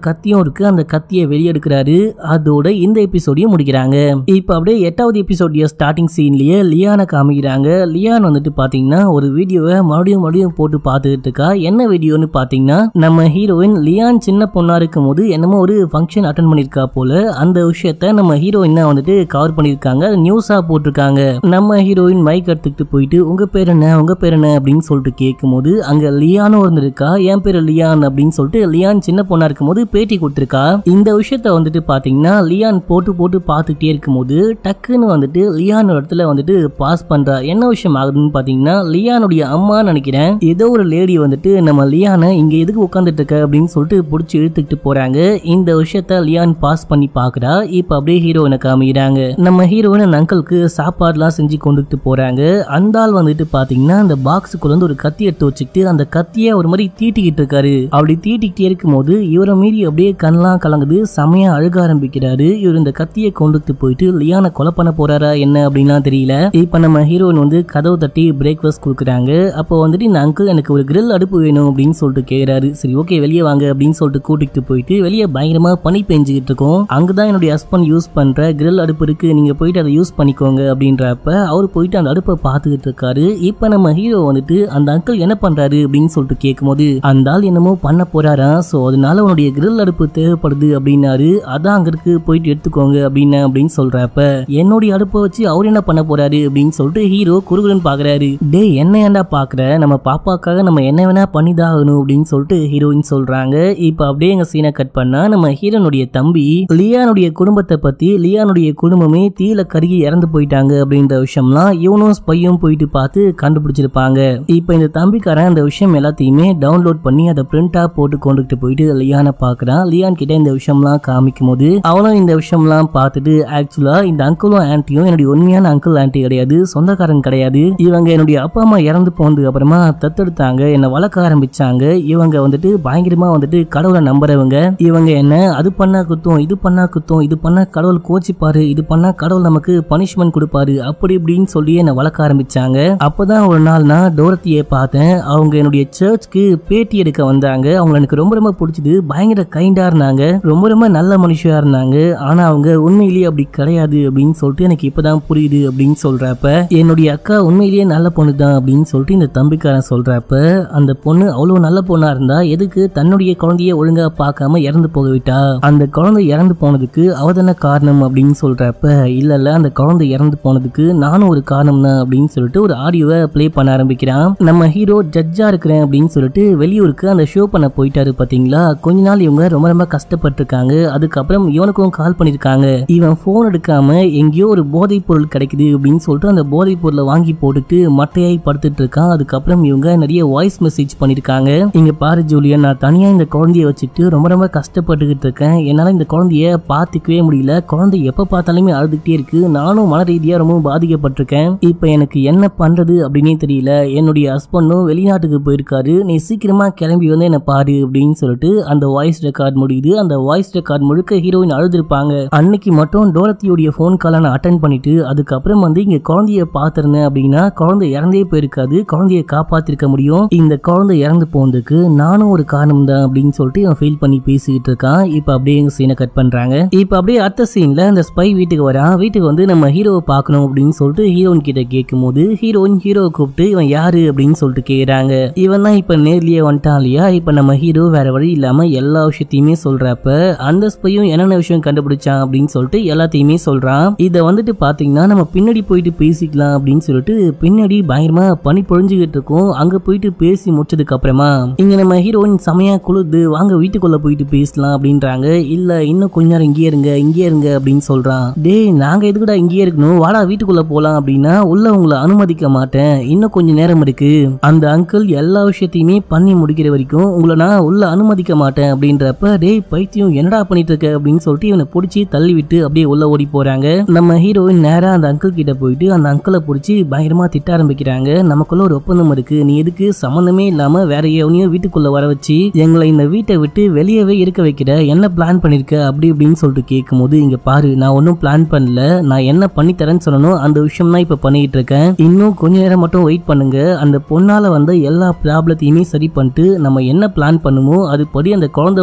இருக்கு அந்த கத்தியை வெளியெடுக்கிறாரு அதோட இந்த எபிசோடையும் முடிக்கிறாங்க இப்போ அப்படியே எட்டாவது எபிசோடைய ஸ்டார்டிங் சீன்லயே லியானை காமிக்கிறாங்க லியான் வந்துட்டு பாத்தீங்கன்னா ஒரு வீடியோவை மறுபடியும் மறுபடியும் போட்டு பார்த்துக்கிட்டு இருக்கா என்ன வீடியோன்னு பாத்தீங்கன்னா நம்ம ஹீரோயின் லியான் சின்ன பொண்ணா இருக்கும் போது என்னமோ ஒரு ஃபங்க்ஷன் அட்டன் பண்ணிருக்கா போல அந்த விஷயத்த நம்ம ஹீரோயினா வந்துட்டு கவர் பண்ணிருக்காங்க நியூஸா போட்டிருக்காங்க நம்ம ஹீரோயின் மைக் எடுத்துக்கிட்டு போயிட்டு உங்க பேர் என்ன உங்க பேர் என்ன அப்படின்னு சொல்லிட்டு கேட்கும்போது அங்க லியானும் இருந்திருக்கா என் பேரு லியான் அப்படின்னு சொல்லிட்டு லியான் சின்ன பொண்ணா இருக்கும்போது பேட்டி கொடுத்திருக்கா இந்த விஷயத்த வந்துட்டு பாத்தீங்கன்னா லியான் போட்டு போட்டு பார்த்துக்கிட்டே இருக்கும்போது டக்குன்னு வந்துட்டு லியான் இடத்துல வந்துட்டு பாஸ் பண்றா என்ன விஷயம் ஆகுதுன்னு பாத்தீங்கன்னா லியானுடைய அம்மா நினைக்கிறேன் ஏதோ ஒரு லேடி வந்துட்டு நம்ம லியானை இங்க எதுக்கு உட்காந்துட்டு இருக்க அப்படின்னு சொல்லிட்டு பிடிச்சி இழுத்துக்கிட்டு போறாங்க இந்த விஷயத்த லியான் பாஸ் பண்ணி பாக்குறா இப்ப அப்படியே ஹீரோயினை காமிக்கிறாங்க நம்ம ஹீரோயின் அந்த அங்கிளுக்கு சாப்பாடுலாம் செஞ்சு கொண்டுட்டு போறாங்க அந்த ஆள் வந்துட்டு பாத்தீங்கன்னா அந்த பாக்ஸுக்குள்ள இருந்து ஒரு கத்தி எடுத்து வச்சுக்கிட்டு அந்த கத்தியை ஒரு மாதிரி தீட்டிக்கிட்டு இருக்காரு அப்படி தீட்டிக்கிட்டே இருக்கும்போது இவரை மீறி அப்படியே கண்ணெல்லாம் கலங்குது செமையா அழுக ஆரம்பிக்கிறாரு இவர் இந்த கத்தியை கொண்டுட்டு போயிட்டு லியானை கொலை பண்ண போறாரா என்ன அப்படின்லாம் தெரியல இப்ப நம்ம ஹீரோயின் வந்து கதவு தட்டி பிரேக்ஃபாஸ்ட் கொடுக்குறாங்க அப்போ வந்துட்டு இந்த அங்கிள் எனக்கு ஒரு grill அடுப்பு வேணும் அப்படின்னு சொல்லிட்டு கேக்குறாரு சரி ஓகே வெளியே வாங்க அப்படின்னு சொல்லிட்டு கூட்டிட்டு போயிட்டு வெளியே பயங்கரமா பனி பெஞ்சுக்கிட்டு இருக்கோம் அங்கதான் என்னுடைய ஹஸ்பண்ட் யூஸ் பண்ற grill அடுப்பு இருக்கு நீங்க போயிட்டு அதை யூஸ் பண்ணிக்கோங்க அப்படின்றப்ப அவர் போயிட்டு அந்த அடுப்பை பார்த்துக்கிட்டு இருக்காரு இப்ப நம்ம ஹீரோ வந்துட்டு அந்த அங்கிள் என்ன பண்றாரு அப்படின்னு சொல்லிட்டு கேட்கும்போது அந்த ஆள் என்னமோ பண்ண போறாரா சோ அதனால உன்னுடைய grill அடுப்பு தேவைப்படுது அப்படின்னாரு அதான் அங்க இருக்கு போயிட்டு எடுத்துக்கோங்க அப்படின்னு அப்படின்னு சொல்றப்ப என்னுடைய அடுப்பை வச்சு அவர் என்ன பண்ண போறாரு அப்படின்னு சொல்லிட்டு ஹீரோ குறுகுலன் பாக்குறாரு டேய் என்ன ஏன்டா பாக்குற நம்ம பாப்பாக்காக நம்ம என்ன வேணா பண்ணிதான் ஆகணும் அப்படின்னு சொல்லிட்டு ஹீரோயின் சொல்றாங்க இப்ப அப்படியே எங்க சீனை கட் பண்ணா நம்ம ஹீரோனுடைய தம்பி லியானுடைய குடும்பத்தை பத்தி லியானுடைய குடும்பமே தீல கருகி இறந்து போயிட்டாங்க அப்படின்ற விஷயம்லாம் இவனும் ஸ்பையும் போயிட்டு பார்த்து கண்டுபிடிச்சிருப்பாங்க இப்ப இந்த தம்பிக்காரன் அந்த விஷயம் எல்லாத்தையுமே டவுன்லோட் பண்ணி அதை பிரிண்டா போட்டு கொண்டுகிட்டு போயிட்டு லியானை பாக்குறான் லியான் கிட்ட இந்த விஷயம்லாம் காமிக்கும் போது அவனும் இந்த விஷயம்லாம் பார்த்துட்டு ஆக்சுவலா இந்த அங்கிளும் ஆன்ட்டியும் என்னுடைய உண்மையான அங்கிள் ஆன்ட்டி கிடையாது சொந்தக்காரங்க கிடையாது இவங்க என்னுடைய அப்பா அம்மா இறந்து போனதுக்கு அப்புறமா தத்தெடுத்தாங்க என்னை வளர்க்க ஆரம்பிச்சாங்க இவங்க வந்துட்டு பயங்கரமா வந்துட்டு கடவுளை நம்புறவங்க இவங்க என்ன அது பண்ணா குத்தம் இது பண்ணா குத்தம் இது பண்ணா கடவுள் கோச்சிப்பாரு இது பண்ணா கடவுள் நமக்கு பனிஷ்மெண்ட் கொடுப்பாரு அப்படி இப்படின்னு சொல்லி என்னை வளர்க்க ஆரம்பிச்சாங்க அப்பதான் ஒரு நாள் நான் டோரத்தியை பார்த்தேன் அவங்க என்னுடைய சர்ச்சுக்கு பேட்டி எடுக்க வந்தாங்க அவங்க எனக்கு ரொம்ப ரொம்ப பிடிச்சது பயங்கர கைண்டா இருந்தாங்க ரொம்ப ரொம்ப நல்ல மனுஷியா இருந்தாங்க ஆனா அவங்க உண்மையிலேயே அப்படி கிடையாது அப்படின்னு சொல்லிட்டு எனக்கு இப்பதான் புரியுது அப்படின்னு சொல்றப்ப என்னுடைய அக்கா உண்மையிலேயே நல்ல பொண்ணு தான் அப்படின்னு சொல்லிட்டு இந்த தம்பிக்காரன் சொல்றப்ப அந்த பொண்ணு அவ்வளவு நல்ல பொண்ணா இருந்தா எதுக்கு தன்னுடைய குழந்தைய ஒழுங்கா பார்க்காம இறந்து போக விட்டா அந்த குழந்தை இறந்து போனதுக்கு அவ தானே காரணம் அப்படின்னு சொல்றப்ப இல்ல இல்ல அந்த குழந்தை இறந்து போனதுக்கு நானும் ஒரு காரணம் தான் அப்படின்னு சொல்லிட்டு ஒரு ஆடியோவை ப்ளே பண்ண ஆரம்பிக்கிறான் நம்ம ஹீரோ ஜட்ஜா இருக்கிறேன் அப்படின்னு சொல்லிட்டு வெளியூருக்கு அந்த ஷோ பண்ண போயிட்டாரு பாத்தீங்களா கொஞ்ச நாள் இவங்க ரொம்ப ரொம்ப கஷ்டப்பட்டிருக்காங்க அதுக்கப்புறம் இவனுக்கும் கால் பண்ணிருக்காங்க இவன் போன் எடுக்காம எங்கேயோ ஒரு போதைப் பொருள் கிடைக்குது அப்படின்னு சொல்லிட்டு அந்த போதைப் பொருளை வாங்கி போட்டுட்டு மட்டையாய் படுத்துட்டு இருக்கான் அதுக்கப்புறம் இவங்க நிறைய வாய்ஸ் மெசேஜ் பண்ணிருக்காங்க இங்க பாரு ஜூலியன் நான் தனியா இந்த குழந்தைய வச்சுட்டு ரொம்ப ரொம்ப கஷ்டப்பட்டுக்கிட்டு இருக்கேன் என்னால இந்த குழந்தைய பார்த்துக்கவே முடியல குழந்தை எப்ப பார்த்தாலுமே அழுதுகிட்டே இருக்கு நானும் மன ரீதியா ரொம்ப பாதிக்கப்பட்டிருக்கேன் இப்ப எனக்கு என்ன பண்றது அப்படின்னே தெரியல என்னுடைய ஹஸ்பண்டும் வெளிநாட்டுக்கு போயிருக்காரு நீ சீக்கிரமா கிளம்பி வந்து என்ன பாரு அப்படின்னு சொல்லிட்டு அந்த வாய்ஸ் ரெக்கார்ட் முடியுது அந்த வாய்ஸ் ரெக்கார்ட் முழுக்க ஹீரோயின் அழுதுருப்பாங்க அன்னைக்கு மட்டும் டோரத்தியோடைய ஃபோன் காலை நான் அட்டன் பண்ணிட்டு அதுக்கப்புறம் வந்து இங்க குழந்தைய பார்த்திருந்தேன் அப்படின்னா குழந்தை இறந்தே போயிருக்காது குழந்தைய காப்பாத்திருக்க முடியும் இந்த குழந்தை இறந்து போனதுக்கு நானும் ஒரு காரணம் தான் அப்படின்னு சொல்லிட்டு அவன் ஃபீல் பண்ணி பேசிக்கிட்டு இருக்கான் இப்ப அப்படியே எங்க சீனை கட் பண்றாங்க இப்ப அப்படியே அடுத்த சீன்ல அந்த ஸ்பை வீட்டுக்கு வரான் வீட்டுக்கு வந்து நம்ம ஹீரோவை பார்க்கணும் அப்படின்னு சொல்லிட்டு ஹீரோயின் கிட்ட கேட்கும்போது ஹீரோயின் ஹீரோவை கூப்பிட்டு இவன் யாரு அப்படின்னு சொல்லிட்டு கேக்குறாங்க இவன் தான் இப்ப நேர்லயே வந்துட்டான் இல்லையா இப்ப நம்ம ஹீரோ வேற வழி இல்லாம எல்லா விஷயத்தையுமே சொல்றப்ப அந்த ஸ்பையும் என்னென்ன விஷயம் கண்டுபிடிச்சான் அப்படின்னு சொல்லிட்டு எல்லாத்தையுமே சொல்றான் இத வந்துட்டு பாத்தீங்கன்னா நம்ம பின்னாடி போயிட்டு பேசிக்கலாம் அப்படின்னு சொல்லிட்டு பின்னாடி பயங்கரமா பனி பொழிஞ்சுக்கிட்டு இருக்கும் அங்க போயிட்டு பேசி முடிச்சதுக்கு அப்புறமா இங்க நம்ம ஹீரோயின் செமையா குளிர்து வாங்க வீட்டுக்குள்ள போயிட்டு பேசலாம் அப்படின்றாங்க இல்ல இன்னும் கொஞ்ச நேரம் இங்கே இருங்க இங்கே இருங்க அப்படின்னு சொல்றான் டேய் நாங்க எதுக்குடா இங்கேயே இருக்கணும் வாடா வீட்டுக்குள்ள போலாம் அப்படின்னா உள்ள உங்களை அனுமதிக்க மாட்டேன் இன்னும் கொஞ்ச நேரம் இருக்கு அந்த அங்கிள் எல்லா விஷயத்தையுமே பண்ணி முடிக்கிற வரைக்கும் உங்களை நான் உள்ள அனுமதிக்க மாட்டேன் அப்படின்றப்ப டேய் பைத்தியம் என்னடா பண்ணிட்டு இருக்க அப்படின்னு சொல்லிட்டு இவனை பிடிச்சி தள்ளி விட்டு அப்படியே உள்ள ஓடி போறாங்க நம்ம ஹீரோயின் நேரா அந்த அங்கிள் கிட்ட போயிட்டு அந்த அங்கிளை பிடிச்சி பயங்கரமா திட்ட ஆரம்பிக்கிறாங்க நமக்குள்ள ஒரு ஒப்பந்தம் இருக்கு நீ எதுக்கு சம்மந்தமே இல்லாம வேற எவனையும் வீட்டுக்குள்ள வர வச்சு எங்களை இந்த வீட்டை விட்டு வெளியவே இருக்க வைக்கிற என்ன பிளான் பண்ணிருக்க அப்படி இப்படின்னு சொல்லிட்டு கேட்கும்போது இங்க பாரு நான் ஒன்றும் பிளான் பண்ணல நான் என்ன பண்ணி தரேன்னு சொல்லணும் அந்த விஷயம் தான் இப்ப பண்ணிட்டு இருக்கேன் இன்னும் கொஞ்ச நேரம் மட்டும் வெயிட் பண்ணுங்க அந்த பொண்ணால வந்த எல்லா ப்ராப்ளத்தையுமே சரி பண்ணிட்டு நம்ம என்ன பிளான் பண்ணுமோ அது படி அந்த குழந்தை உன் கைக்கு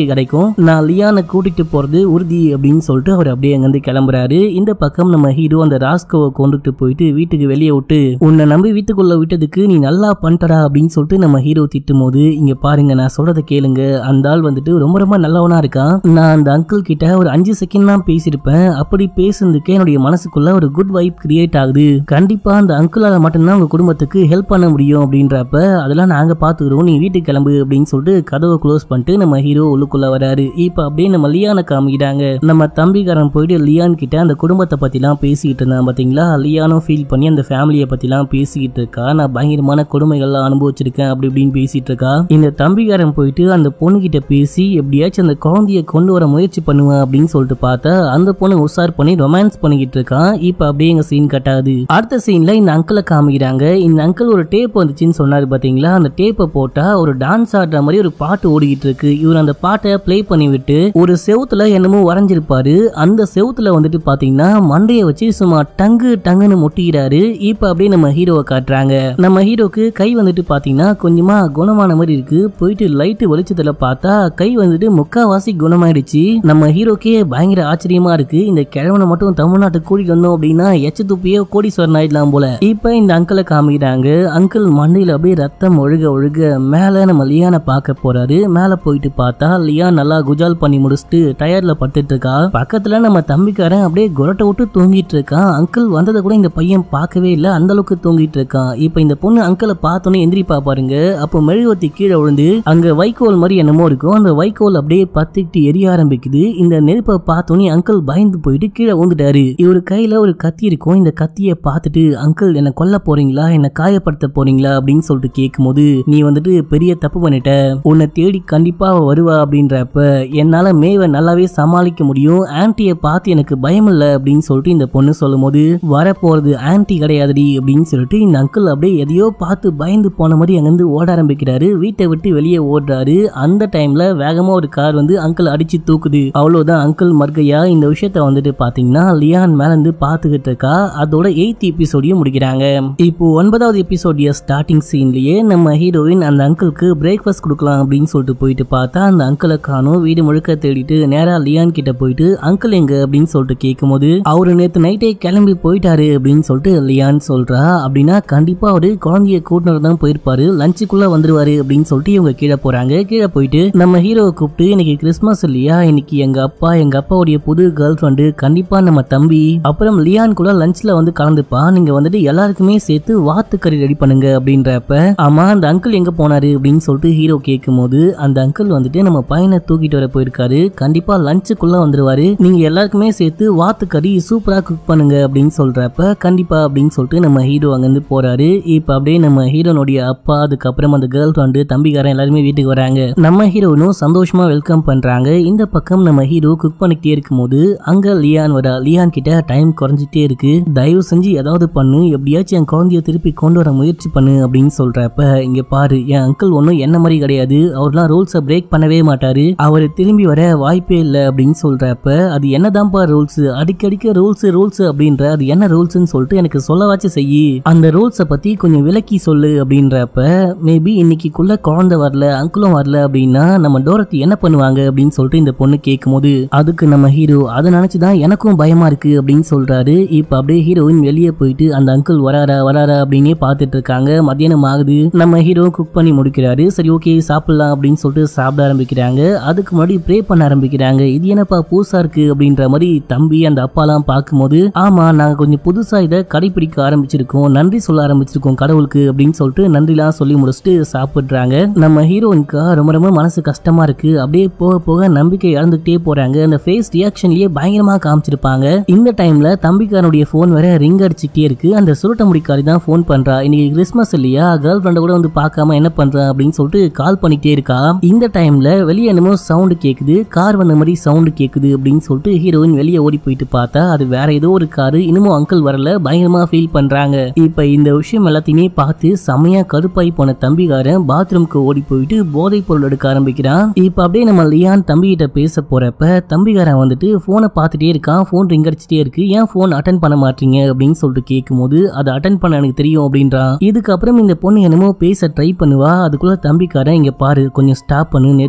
கிடைக்கும் நான் லியானை கூட்டிட்டு போறது உறுதி அப்படின்னு சொல்லிட்டு அவர் அப்படியே அங்கிருந்து கிளம்புறாரு இந்த பக்கம் நம்ம ஹீரோ அந்த ராஸ்கோவை கொண்டுட்டு போயிட்டு வீட்டுக்கு வெளியே விட்டு உன்னை நம்பி வீட்டுக்குள்ள விட்டதுக்கு நீ நல்லா பண்ணிட்டடா அப்படின்னு சொல்லிட்டு நம்ம ஹீரோ திட்டும் போது இங்க பாருங்க நான் சொல்றத கேளுங்க அந்த ஆள் வந்துட்டு ரொம்ப ரொம்ப நல்லவனா இருக்கான் நான் அந்த அங்கிள் கிட்ட ஒரு அஞ்சு செகண்ட் தான் பேசியிருப்பேன் அப்படி பேசுனதுக்கு என்னுடைய மனசுக்குள்ள ஒரு குட் வைப் கிரியேட் ஆகுது கண்டிப்பா அந்த அங்கிளால மட்டும்தான் உங்க குடும்பத்துக்கு ஹெல்ப் பண்ண முடியும் அப்படின்றப்ப அதெல்லாம் நாங்க பாத்துக்கிறோம் நீ வீட்டுக்கு கிளம்பு அப்படின்னு சொல்லிட்டு கதவை க்ளோஸ் பண்ணிட்டு நம்ம ஹீரோ உள்ளுக்குள்ள வராரு இப்ப அப்படியே நம்ம லியானை காமிக்கிறாங்க நம்ம தம்பிக்காரன் போயிட்டு லியான் கிட்ட அந்த குடும்பத்தை பத்திலாம் பேசிக்கிட்டு இருந்தான் பாத்தீங்களா லியானும் ஃபீல் பண்ணி அந்த ஃபேமிலியை பத்திலாம் பேசிக்கிட்டு இருக்கா நான் பயங்கரமான கொடுமைகள்லாம் அனுபவிச்சிருக்கேன் அப்படி இப்படின்னு பேசிட்டு இருக்கா இந்த தம்பிக்காரன் போயிட்டு அந்த பொண்ணு கிட்ட பேசி எப்படியாச்சும் அந்த குழந்தைய கொண்டு வர முயற்சி பண்ணுவேன் அப்படின்னு சொல்லிட்டு பார்த்தா அந்த பொண்ணு உஷார் பண்ணி ரொமான்ஸ் பண்ணிக்கிட்டு இருக்கான் இப்ப அப்படியே எங்க சீன் கட்டாது அடுத்த சீன்ல இந்த அங்கிளை காமிக்கிறாங்க இந்த அங்கிள் ஒரு டேப் வந்துச்சுன்னு சொன்னாரு பாத்தீங்களா அந்த டேப்பை போட்டா ஒரு டான்ஸ் ஆடுற மாதிரி ஒரு பாட்டு ஓடிக்கிட்டு இருக்கு இவர் அந்த பாட்டை ப்ளே பண்ணி விட்டு ஒரு செவுத்துல என்னமோ வரைஞ்சிருப்பாரு அந்த செவுத்துல வந்துட்டு பாத்தீங்கன்னா மண்டைய வச்சு சும்மா டங்கு டங்குன்னு முட்டிக்கிறாரு இப்ப அப்படியே நம்ம ஹீரோவை காட்டுறாங்க நம்ம ஹீரோக்கு கை வந்துட்டு பாத்தீங்கன்னா கொஞ்சமா குணமான மாதிரி இருக்கு போயிட்டு லைட் வெளிச்சத்துல பார்த்தா கை வந்துட்டு முக்காவாசி குணமாயிடுச்சு நம்ம ஹீரோக்கே பயங்கர ஆச்சரியமா இருக்கு இந்த கிழவனை மட்டும் தமிழ்நாட்டுக்கு கூட்டிட்டு வந்தோம் அப்படின்னா எச்ச துப்பியே கோடீஸ்வரன் ஆயிடலாம் போல இப்ப இந்த அங்கிளை காமிக்கிறாங்க அங்கிள் மண்டையில அப்படியே ரத்தம் ஒழுக ஒழுக மேல நம்ம லியானை பார்க்க போறாரு மேல போயிட்டு பார்த்தா லியான் நல்லா குஜால் பண்ணி முடிச்சுட்டு டயர்ல படுத்துட்டு இருக்கா பக்கத்துல நம்ம தம்பிக்காரன் அப்படியே குரட்டை விட்டு தூங்கிட்டு இருக்கான் அங்கிள் வந்ததை கூட இந்த பையன் பார்க்கவே இல்லை அந்த அளவுக்கு தூங்கிட்டு இருக்கான் இப்ப இந்த பொண்ணு அங்கிளை பார்த்தோன்னே எந்திரிப்பா பாருங்க அப்போ மெழுகுவத்தி கீழே விழுந்து அங்க வைக்கோல் மாதிரி என்னமோ இருக்கும் அந்த வைக்கோல் அப்படியே பத்திக்கிட்டு எரிய ஆரம்பிக்குது இந்த நெருப்பை பார்த்தோன்னே அங்கிள் பயந்து போயிட்டு கீழே விழுந்துட்டாரு இவர் கையில ஒரு கத்தி இருக்கும் இந்த கத்தியை பார்த்துட்டு அங்கிள் என்ன கொல்ல போறீங்களா என்ன காயப்படுத்த போறீங்களா அப்படின்னு சொல்லிட்டு கேட்கும்போது நீ வந்துட்டு பெரிய தப்பு பண்ணிட்ட உன்னை தேடி கண்டிப்பா அவ வருவா அப்படின்றப்ப என்னால மேவை நல்லாவே சமாளிக்க முடியும் ஆன்ட்டியை பார்த்து எனக்கு பயம் இல்லை அப்படின்னு சொல்லிட்டு இந்த பொண்ணு சொல்லும்போது வரப்போறது ஆன்ட்டி கிடையாதுடி அப்படின்னு சொல்லிட்டு இந்த அங்கிள் அப்படியே எதையோ பார்த்து பயந்து போன மாதிரி அங்கிருந்து ஓட ஆரம்பிக்கிறாரு வீட்டை விட்டு வெளியே ஓடுறாரு அந்த டைம்ல வேகமா ஒரு கார் வந்து அங்கிள் அடிச்சு தூக்குது அவ்வளவுதான் அங்கிள் மர்கையா இந்த விஷயத்த வந்துட்டு பாத்தீங்கன்னா லியான் மேல இருந்து பாத்துக்கிட்டு இருக்கா அதோட எயித் எபிசோடையும் முடிக்கிறாங்க இப்போ ஒன்பதாவது எபிசோடிய ஸ்டார்டிங் சீன்லயே நம்ம ஹீரோயின் அந்த அங்கிளுக்கு பிரேக்ஃபாஸ்ட் கொடுக்கலாம் அப்படின்னு சொல்லிட்டு போயிட்டு பார்த்தா அந்த அங்கிளை காணும் வீடு முழுக்க தேடிட்டு நேரா லியான் கிட்ட போயிட்டு அங்கிள் எங்க அப்படின்னு சொல்லிட்டு கேட்கும்போது அவரு நேத்து நைட்டே கிளம்பி போயிட்டாரு அப்படின்னு சொல்லிட்டு லியான் சொல்றா அப்படின்னா கண்டிப்பா அவரு குழந்தைய கூட்டினு தான் போயிருப்பாரு லஞ்சுக்குள்ள வந்துருவாரு அப்படின்னு சொல்லிட்டு இவங்க கீழே போறாங்க கீழே போயிட்டு நம்ம ஹீரோவை கூப்பிட்டு இன்னைக்கு கிறிஸ்மஸ் இல்லையா இன்னைக்கு எங்க அப்பா எங்க அப்பாவுடைய புது கேர்ள் ஃப்ரெண்டு கண்டிப்பா நம்ம தம்பி அப்புறம் லியான் கூட லஞ்ச்ல வந்து கலந்துப்பா நீங்க வந்துட்டு எல்லாருக்குமே சேர்த்து வாத்து கறி ரெடி பண்ணுங்க அப்படின்றப்ப ஆமா அந்த அங்கிள் எங்க போனாரு அப்படின்னு சொல்லிட்டு ஹீரோ கேட்கும்போது அந்த அங்கிள் வந்துட்டு நம்ம பையனை தூக்கிட்டு வர போயிருக்காரு கண்டிப்பா லஞ்சுக்குள்ள வந்துருவாரு நீங்க எல்லாருக்குமே சேர்த்து வாத்து கறி சூப்பரா குக் பண்ணுங்க அப்படின்னு சொல்றப்ப கண்டிப்பா அப்படின்னு சொல்லிட்டு நம்ம ஹீரோ அங்கிருந்து போறாரு இப்ப அப்படியே நம்ம ஹீரோனுடைய அப்பா அதுக்கப்புறம் அந்த கேர்ள் ஃப்ரெண்டு தம்பிக்காரன் எல்லாருமே வீட்டுக்கு வராங்க நம்ம ஹீரோனும் சந்தோஷமா வெல்கம் பண்றாங்க இந்த பக்கம் நம்ம ஹீரோ குக் பண்ணிக்கிட்டே இருக்கும்போது அங்க லியான் வரா லியான் கிட்ட டைம் குறைஞ்சிட்டே இருக்கு தயவு செஞ்சு ஏதாவது பண்ணு எப்படியாச்சும் என் குழந்தைய திருப்பி கொண்டு வர முயற்சி பண்ணு அப்படின்னு சொல்றப்ப இங்க பாரு என் அங்கிள் ஒன்றும் என்ன மாதிரி கிடையாது அவர்லாம் ரூல்ஸை பிரேக் பண்ணவே மாட்டாரு அவர் திரும்பி வர வாய்ப்பே இல்லை அப்படின்னு சொல்றப்ப அது என்னதான்ப்பா ரூல்ஸ் அடிக்கடிக்க ரூல்ஸ் ரூல்ஸ் அப்படின்ற அது என்ன ரூல்ஸ்னு சொல்லிட்டு எனக்கு சொல்லவாச்சும் செய்யி அந்த ரூல்ஸை பத்தி கொஞ்சம் விளக்கி சொல்லு அப்படின்றப்ப மேபி இன்னைக்குள்ள குழந்தை வரல அங்கிளும் வரல அப்படின்னா நம்ம டோரத்தி என்ன பண்ணுவாங்க அப்படின்னு சொல்லிட்டு இந்த பொண்ணு கேட்கும்போது அதுக்கு நம்ம ஹீரோ அதை நினைச்சுதான் எனக்கும் பயமா இருக்கு அப்படின்னு சொல்றாரு இப்ப அப்படியே ஹீரோயின் வெளியே போயிட்டு அந்த அங்கிள் வராரா வராரா அப்படின்னே பார்த்துட்டு இருக்காங்க மத்தியானம் ஆகுது நம்ம ஹீரோ குக் பண்ணி முடிக்கிறாரு சரி ஓகே சாப்பிடலாம் அப்படின்னு சொல்லிட்டு சாப்பிட ஆரம்பிக்கிறாங்க அதுக்கு முன்னாடி ப்ரே பண்ண ஆரம்பிக்கிறாங்க இது என்னப்பா புதுசா இருக்கு அப்படின்ற மாதிரி தம்பி அந்த அப்பாலாம் பார்க்கும்போது ஆமா நாங்க கொஞ்சம் புதுசா இதை கடைபிடிக்க ஆரம்பிச்சிருக்கோம் நன்றி சொல்ல ஆரம்பிச்சிருக்கோம் கடவுளுக்கு அப்படின்னு சொல்லிட்டு நன்றிலாம் சொல்லி முடிச்சுட்டு சாப்பிடுறாங்க நம்ம ஹீரோயினுக்கு ரொம்ப ரொம்ப மனசு கஷ்டமா இருக்கு அப்படியே போக போக நம்பிக்கை இழந்துகிட்டே போறாங்க அந்த ஃபேஸ் ரியாக்ஷன்லயே பயங்கரமா காமிச்சிருப்பாங்க இந்த டைம்ல தம்பிக்காரனுடைய போன் வேற ரிங் அடிச்சுட்டே இருக்கு அந்த சுருட்ட முடிக்காரி தான் ஃபோன் பண்றா இன்னைக்கு கிறிஸ்மஸ் இல்லையா கேர்ள் ஃப்ரெண்ட கூட வந்து பார்க்காம என்ன பண்றா அப்படின்னு சொல்லிட்டு கால் பண்ணிட்டே இருக்கா இந்த டைம்ல வெளியே என்னமோ சவுண்ட் கேக்குது கார் வந்த மாதிரி சவுண்ட் கேக்குது அப்படின்னு சொல்லிட்டு ஹீரோயின் வெளியே ஓடி போயிட்டு பார்த்தா அது வேற ஏதோ ஒரு காரு இன்னமும் அங்கிள் வரல பயங்கரமா ஃபீல் பண்றாங்க இப்ப இந்த விஷயம் எல்லாத்தையுமே பார்த்து செமையா கருப்பாய் போன தம்பிக்காரன் பாத்ரூம்க்கு ஓடி போயிட்டு போதைப் பொருள் எடுக்க ஆரம்பிக்கிறான் இப்ப அப்படியே நம்ம லியான் தம்பி கிட்ட பேச போறப்ப தம்பிக்காரன் வந்துட்டு போனை பார்த்துட்டே இருக்கான் போன் ரிங் அடிச்சுட்டே இருக்கு ஏன் போன் அட்டன் பண்ண மாட்டீங்க அப்படின்னு சொல்லிட்டு கேட்கும்போது அதை அட்டன் பண்ண எனக்கு தெரியும் அப்படின்றான் இதுக்கப்புறம் இந்த பொண்ணு என்னமோ பேச ட்ரை பண்ணுவா அதுக்குள்ள தம்பிக்காரன் இங்க பாரு கொஞ்சம் ஸ்டாப் பண்ணு நேத்து நடந்த விஷயம்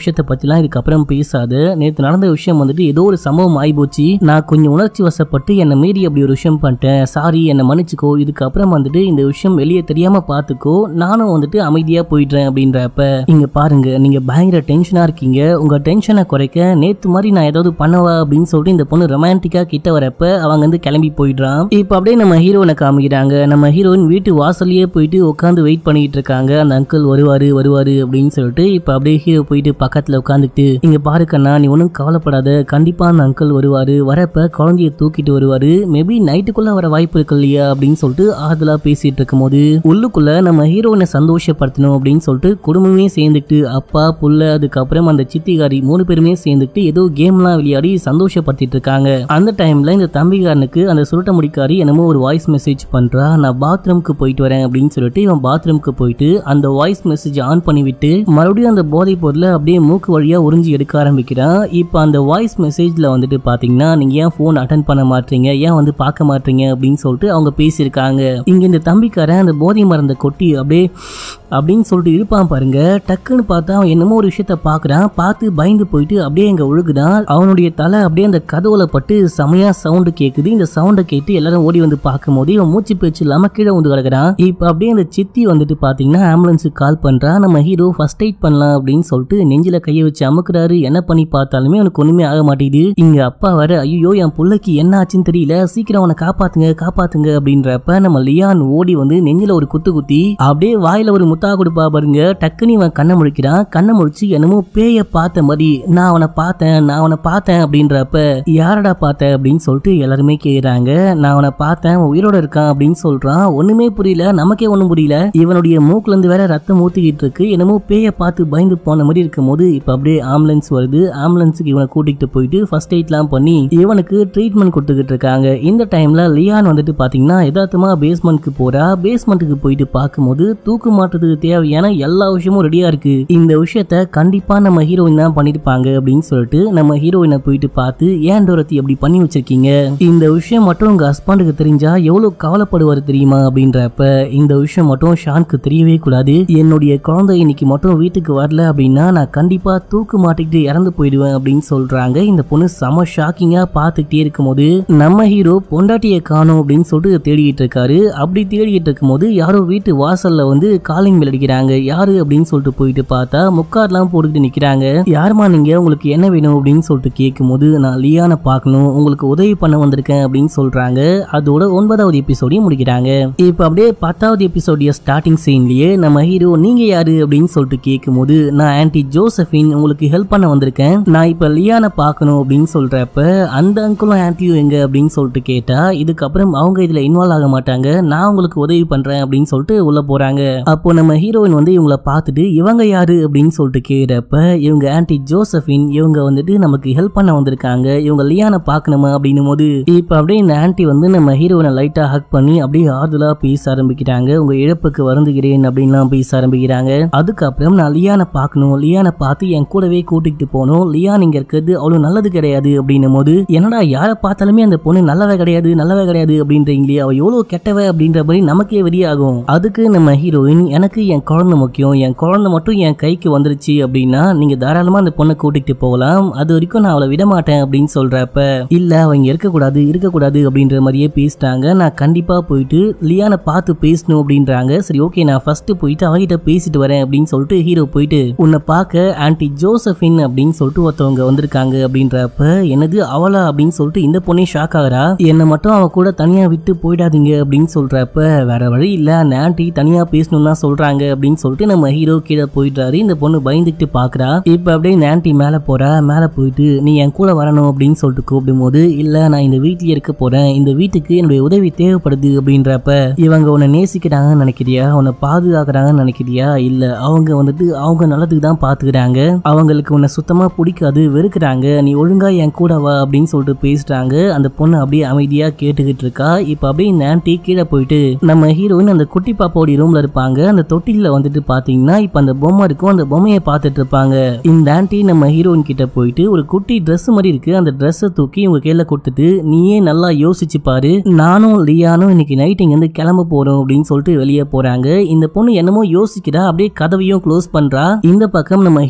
விஷயத்த பத்திலாம் இதுக்கப்புறம் பேசாத நேத்து நடந்த விஷயம் வந்துட்டு ஏதோ ஒரு சம்பவம் ஆகி போச்சு நான் கொஞ்சம் உணர்ச்சி வசப்பட்டு என்னை மீறி அப்படி ஒரு விஷயம் பண்ணிட்டேன் சாரி என்னை மன்னிச்சுக்கோ இதுக்கப்புறம் வந்துட்டு இந்த விஷயம் வெளியே தெரியாம பாத்துக்கோ நானும் வந்துட்டு அமைதியா போயிடுறேன் அப்படின்றப்ப இங்க பாருங்க நீங்க பயங்கர டென்ஷனா இருக்கீங்க உங்க டென்ஷனை குறைக்க நேத்து மாதிரி நான் ஏதாவது பண்ணவா அப்படின்னு சொல்லிட்டு இந்த பொண்ணு ரொமான்டிக்கா கிட்ட வரப்ப அவங்க வந்து கிளம்பி போயிடுறான் இப்ப அப்படியே நம்ம ஹீரோனை காமிக்கிறாங்க நம்ம ஹீரோயின் வீட்டு வாசல்லயே போயிட்டு உட்காந்து வெயிட் பண்ணிட்டு இருக்காங்க அந்த அங்கிள் வருவாரு வருவாரு அப்படின்னு சொல்லிட்டு இப்ப அப்படியே ஹீரோ போயிட்டு பக்கத்துல உட்காந்துக்கிட்டு இங்க பாரு கண்ணா நீ ஒன்றும் கவலைப்படாத கண்டிப்பா அந்த அங்கிள் வருவாரு வரப்ப குழந்தைய தூக்கிட்டு வருவாரு மேபி நைட்டுக்குள்ள வர வாய்ப்பு இருக்கு இல்லையா அப்படின்னு சொல்லிட்டு ஆறுதலா பேசிட்டு இருக்கும்போது உள்ளுக்குள்ள நம்ம ஹீரோனை சந்தோஷப்படுத்தணும் அப்படின்னு சொல்லிட்டு குடும்பமே சேர்ந்துக்கிட்டு அப்பா புள்ள அதுக்கப்புறம் அந்த சித்திகாரி மூணு பேருமே சேர்ந்துக்கிட்டு ஏதோ கேம்லாம் விளையாடி சந்தோஷப்படுத்திட்டு இருக்காங்க அந்த டைம்ல இந்த தம்பிகாரனுக்கு அந்த சுருட்ட முடிக்காரி என்னமோ ஒரு வாய்ஸ் மெசேஜ் பண்றா நான் பாத்ரூம்க்கு போயிட்டு வரேன் அப்படின்னு சொல்லிட்டு இவன் பாத்ரூம்க்கு போயிட்டு அந்த வாய்ஸ் மெசேஜ் ஆன் பண்ணி விட்டு மறுபடியும் அந்த போதைப் பொருளை அப்படியே மூக்கு வழியா உறிஞ்சி எடுக்க ஆரம்பிக்கிறான் இப்போ அந்த வாய்ஸ் மெசேஜ்ல வந்துட்டு பாத்தீங்கன்னா நீங்க ஏன் ஃபோன் அட்டன் பண்ண மாட்டீங்க ஏன் வந்து பார்க்க மாட்டீங்க அப்படின்னு சொல்லிட்டு அவங்க பேசியிருக்காங்க இங்க இந்த தம்பிக்காரன் அந்த போதை மருந்தை கொட்டி அப்படியே அப்படின்னு சொல்லிட்டு இருப்பான் பாருங்க டக்குன்னு பார்த்தா அவன் என்னமோ ஒரு விஷயத்த பார்க்கறான் பார்த்து பயந்து போயிட்டு அப்படியே இங்க ஒழுகுதான் அவனுடைய தலை அப்படியே அந்த கதவுல பட்டு செமையா சவுண்டு கேக்குது இந்த சவுண்டை கேட்டு எல்லாரும் ஓடி வந்து பார்க்கும்போது இவன் மூச்சு பேச்சு இல்லாம கீழே வந்து கிடக்குறான் இப்போ அப்படியே அந்த சித்தி வந்துட்டு பாத்தீங்கன்னா ஆம்புலன்ஸுக்கு கால் பண்றா நம்ம ஹீரோ ஃபர்ஸ்ட் எய்ட் பண்ணலாம் அப்படின்னு சொல்லிட்டு நெஞ்சில கையை வச்சு அமுக்குறாரு என்ன பண்ணி பார்த்தாலுமே அவனுக்கு ஒண்ணுமே ஆக மாட்டேங்குது இங்க அப்பா வர ஐயோ என் புள்ளைக்கு என்ன ஆச்சுன்னு தெரியல சீக்கிரம் அவனை காப்பாத்துங்க காப்பாத்துங்க அப்படின்றப்ப நம்ம லியான் ஓடி வந்து நெஞ்சில ஒரு குத்து குத்தி அப்படியே வாயில ஒரு முத்தா கொடுப்பா பாருங்க டக்குன்னு இவன் கண்ணை முழிக்கிறான் கண்ணை முழிச்சு என்னமோ பேய பார்த்த மாதிரி நான் அவனை பார்த்தேன் நான் அவனை பார்த்தேன் அப்படின்றப்ப யாரடா பார்த்த அப்படின்னு சொல்லிட்டு எல்லாருமே கேக்குறாங்க நான் அவனை பார்த்தேன் அவன் உயிரோட இருக்கான் அப்படின்னு சொல்றான் ஒண்ணுமே புரியல நமக்கே ஒண்ணும் புரியல இவனுடைய மூக்குல இருந்து வேற ரத்தம் ஊத்திக்கிட்டு இருக்கு என்னமோ பேய பார்த்து பயந்து போன மாதிரி இருக்கும் போது இப்ப அப்படியே ஆம்புலன்ஸ் வருது ஆம்புலன்ஸுக்கு இவனை கூட்டிகிட்டு போயிட்டு ஃபர்ஸ்ட் எய்ட்லாம் பண்ணி இவனுக்கு ட்ரீட்மெண்ட் கொடுத்துக்கிட்டு இருக்காங்க இந்த டைம்ல லியான் வந்துட்டு பாத்தீங்கன்னா யதார்த்தமா பேஸ்மெண்ட்க்கு போறா பேஸ்மெண்ட்டுக்கு போயிட்டு பார்க்கும்போது தூக்கு மாட்டுறதுக்கு தேவையான எல்லா விஷயமும் ரெடியா இருக்கு இந்த விஷயத்த கண்டிப்பா நம்ம ஹீரோயின் தான் பண்ணிருப்பாங்க அப்படின்னு சொல்லிட்டு நம்ம ஹீரோயினை போயிட்டு பார்த்து ஏன் டோரத்தி அப்படி பண்ணி வச்சிருக்கீங்க இந்த விஷயம் மட்டும் உங்க ஹஸ்பண்டுக்கு தெரிஞ்சா எவ்வளவு கவலைப்படுவார் தெரியுமா அப்படின்றப்ப இந்த விஷயம் மட்டும் ஷானுக்கு தெரியவே கூடாது என்னுடைய குழந்தை இன்னைக்கு மட்டும் வீட்டுக்கு வரல அப்படின்னா நான் கண்டிப்பா தூக்கு மாட்டிக்கிட்டு இறந்து போயிடுவேன் அப்படின்னு சொல்றாங்க இந்த பொண்ணு செம ஷாக்கிங்கா பார்த்துக்கிட்டே இருக்கும்போது நம்ம ஹீரோ பொண்டாட்டியை காணோம் அப்படின்னு சொல்லிட்டு தேடிக்கிட்டு இருக்காரு அப்படி தேடிக்கிட்டு இருக்கும்போது யாரோ வீட்டு வாசல்ல வந்து காலிங் பெல் அடிக்கிறாங்க யாரு அப்படின்னு சொல்லிட்டு போயிட்டு பார்த்தா முக்கார்லாம் போட்டுக்கிட்டு நிக்கிறாங்க யாருமா நீங்க உங்களுக்கு என்ன வேணும் அப்படின்னு சொல்லிட்டு கேட்கும்போது நான் லியானை பார்க்கணும் உங்களுக்கு உதவி பண்ண வந்திருக்கேன் அப்படின்னு சொல்றாங்க அதோட ஒன்பதாவது எபிசோடையும் முடிக்கிறாங்க இப்போ அப்படியே பத்தாவது எபிசோடைய ஸ்டார்டிங் சீன்லயே நம்ம ஹீரோ நீங்க யாரு அப்படின்னு சொல்லிட்டு கேட்கும்போது நான் ஆன்டி ஜோசபின் உங்களுக்கு ஹெல்ப் பண்ண வந்திருக்கேன் நான் இப்ப லியானை பார்க்கணும் அப்படின்னு சொல்றப்ப அந்த அங்கிளும் ஆன்டியும் எங்க அப்படின்னு சொல்லிட்டு கேட்டா இதுக்கப்புறம் அவங்க இதுல இன்வால்வ் ஆக மாட்டாங்க நான் உங்களுக்கு உதவி பண்றேன் அப்படின்னு சொல்லிட்டு உள்ள போறாங்க அப்போ நம்ம ஹீரோயின் வந்து இவங்கள பார்த்துட்டு இவங்க யாரு அப்படின்னு சொல்லிட்டு கேட்கிறப்ப இவங்க ஆன்டி ஜோசபின் இவங்க வந்துட்டு நமக்கு ஹெல்ப் பண்ண வந்திருக்காங்க இவங்க லியானை பார்க்கணுமா அப்படின்னும் போது இப்ப அப்படியே இந்த ஆன்டி வந்து நம்ம ஹீரோனை லைட்டா ஹக் பண்ணி அப்படியே ஆறுதலா பேச ஆரம்பிக்கிறாங்க உங்க இழப்புக்கு வருந்துகிறேன் அப்படின்லாம் பேச ஆரம்பிக்கிறாங்க அதுக்கப்புறம் நான் லியானை பார்க்கணும் லியானை பார்த்து என் கூடவே கூட்டிகிட்டு போகணும் லியான் இங்க இருக்கிறது அவ்வளவு நல்லது கிடையாது அப்படின்னும் போது என்னடா யாரை பார்த்தாலுமே அந்த பொண்ணு நல்லவே கிடையாது நல்லவே கிடையாது அப்படின்றீங்களே அவ எவ்வளவு கெட்டவ அப்படின்ற மாதிரி நமக்கே வெறியாகும் அதுக்கு நம்ம ஹீரோயின் எனக்கு என் குழந்தை முக்கியம் என் குழந்தை மட்டும் என் கைக்கு வந்துருச்சு அப்படின்னா நீங்க தாராளமா அந்த பொண்ணை கூட்டிகிட்டு போகலாம் அது வரைக்கும் நான் அவளை விட மாட்டேன் அப்படின்னு சொல்றப்ப இல்ல அவங்க இருக்கக்கூடாது இருக்கக்கூடாது அப்படின்ற மாதிரியே பேசிட்டாங்க நான் கண்டிப்பா போயிட்டு லியானை பார்த்து பேசணும் அப்படின்றாங்க சரி ஓகே நான் ஃபர்ஸ்ட் போயிட்டு அவகிட்ட பேசிட்டு வரேன் அப்படின்னு சொல்லிட்டு ஹீரோ போயிட்டு உன்னை பார்க்க ஆன்டி ஜோசபின் அப்படின்னு சொல்லிட்டு ஒருத்தவங்க வந்திருக்காங்க அப்படின்றப்ப என்னது அவளா அப்படின்னு சொல்லிட்டு இந்த பொண்ணே ஷாக் ஆகுறா என்னை மட்டும் அவ கூட தனியா விட்டு போயிடாதீங்க அப்படின்னு சொல்றப்ப வேற வழி இல்ல அந்த ஆன்டி தனியா பேசணும்னு தான் சொல்றாங்க அப்படின்னு சொல்லிட்டு நம்ம ஹீரோ கீழே போயிட்டாரு இந்த பொண்ணு பயந்துட்டு பாக்குறா இப்ப அப்படியே இந்த ஆன்டி மேல போறா மேல போயிட்டு நீ என் கூட வரணும் அப்படின்னு சொல்லிட்டு கூப்பிடும் போது இல்ல நான் இந்த வீட்லயே இருக்க போறேன் இந்த வீட்டுக்கு என்னுடைய உதவி தேவைப்படுது அப்படின்றப்ப இவங்க உன்னை நேசிக்கிறாங்கன்னு நினைக்கிறியா உன்னை பாதுகாக்கிறாங்கன்னு நினைக்கிறியா இல்ல அவங்க வந்துட்டு அவங்க நல்லதுக்கு தான் பாத்துக்கிறாங்க அவங்களுக்கு உன்னை சுத்தமா பிடிக்காது வெறுக்கிறாங்க நீ ஒழுங்கா என் கூட வா அப்படின்னு சொல்லிட்டு பேசுறாங்க அந்த பொண்ணு அப்படியே அமைதியா கேட்டுக்கிட்டு இருக்கா இப்ப அப்படியே இந்த ஆன்டி கீழே போயிட்டு நம்ம ஹீரோயின் அந்த குட்டி பாப்பாவுடைய ரூம்ல இருப்பாங்க அந்த தொட்டில வந்துட்டு பாத்தீங்கன்னா இப்ப அந்த பொம்மை இருக்கும் அந்த பொம்மையை பார்த்துட்டு இருப்பாங்க இந்த ஆன்டி நம்ம ஹீரோயின் கிட்ட போயிட்டு ஒரு குட்டி Dress மாதிரி இருக்கு அந்த ட்ரெஸ்ஸை தூக்கி உங்க கையில கொடுத்துட்டு நீயே நல்லா யோசிச்சு பாரு நானும் லியானும் இன்னைக்கு நைட் இங்க இருந்து கிளம்ப போறோம் அப்படின்னு சொல்லிட்டு வெளியே போறாங்க இந்த பொண்ணு என்னமோ யோசிக்கிறா அப்படியே கதவையும் க்ளோஸ் பண்றா இந்த பக்கம் நம்ம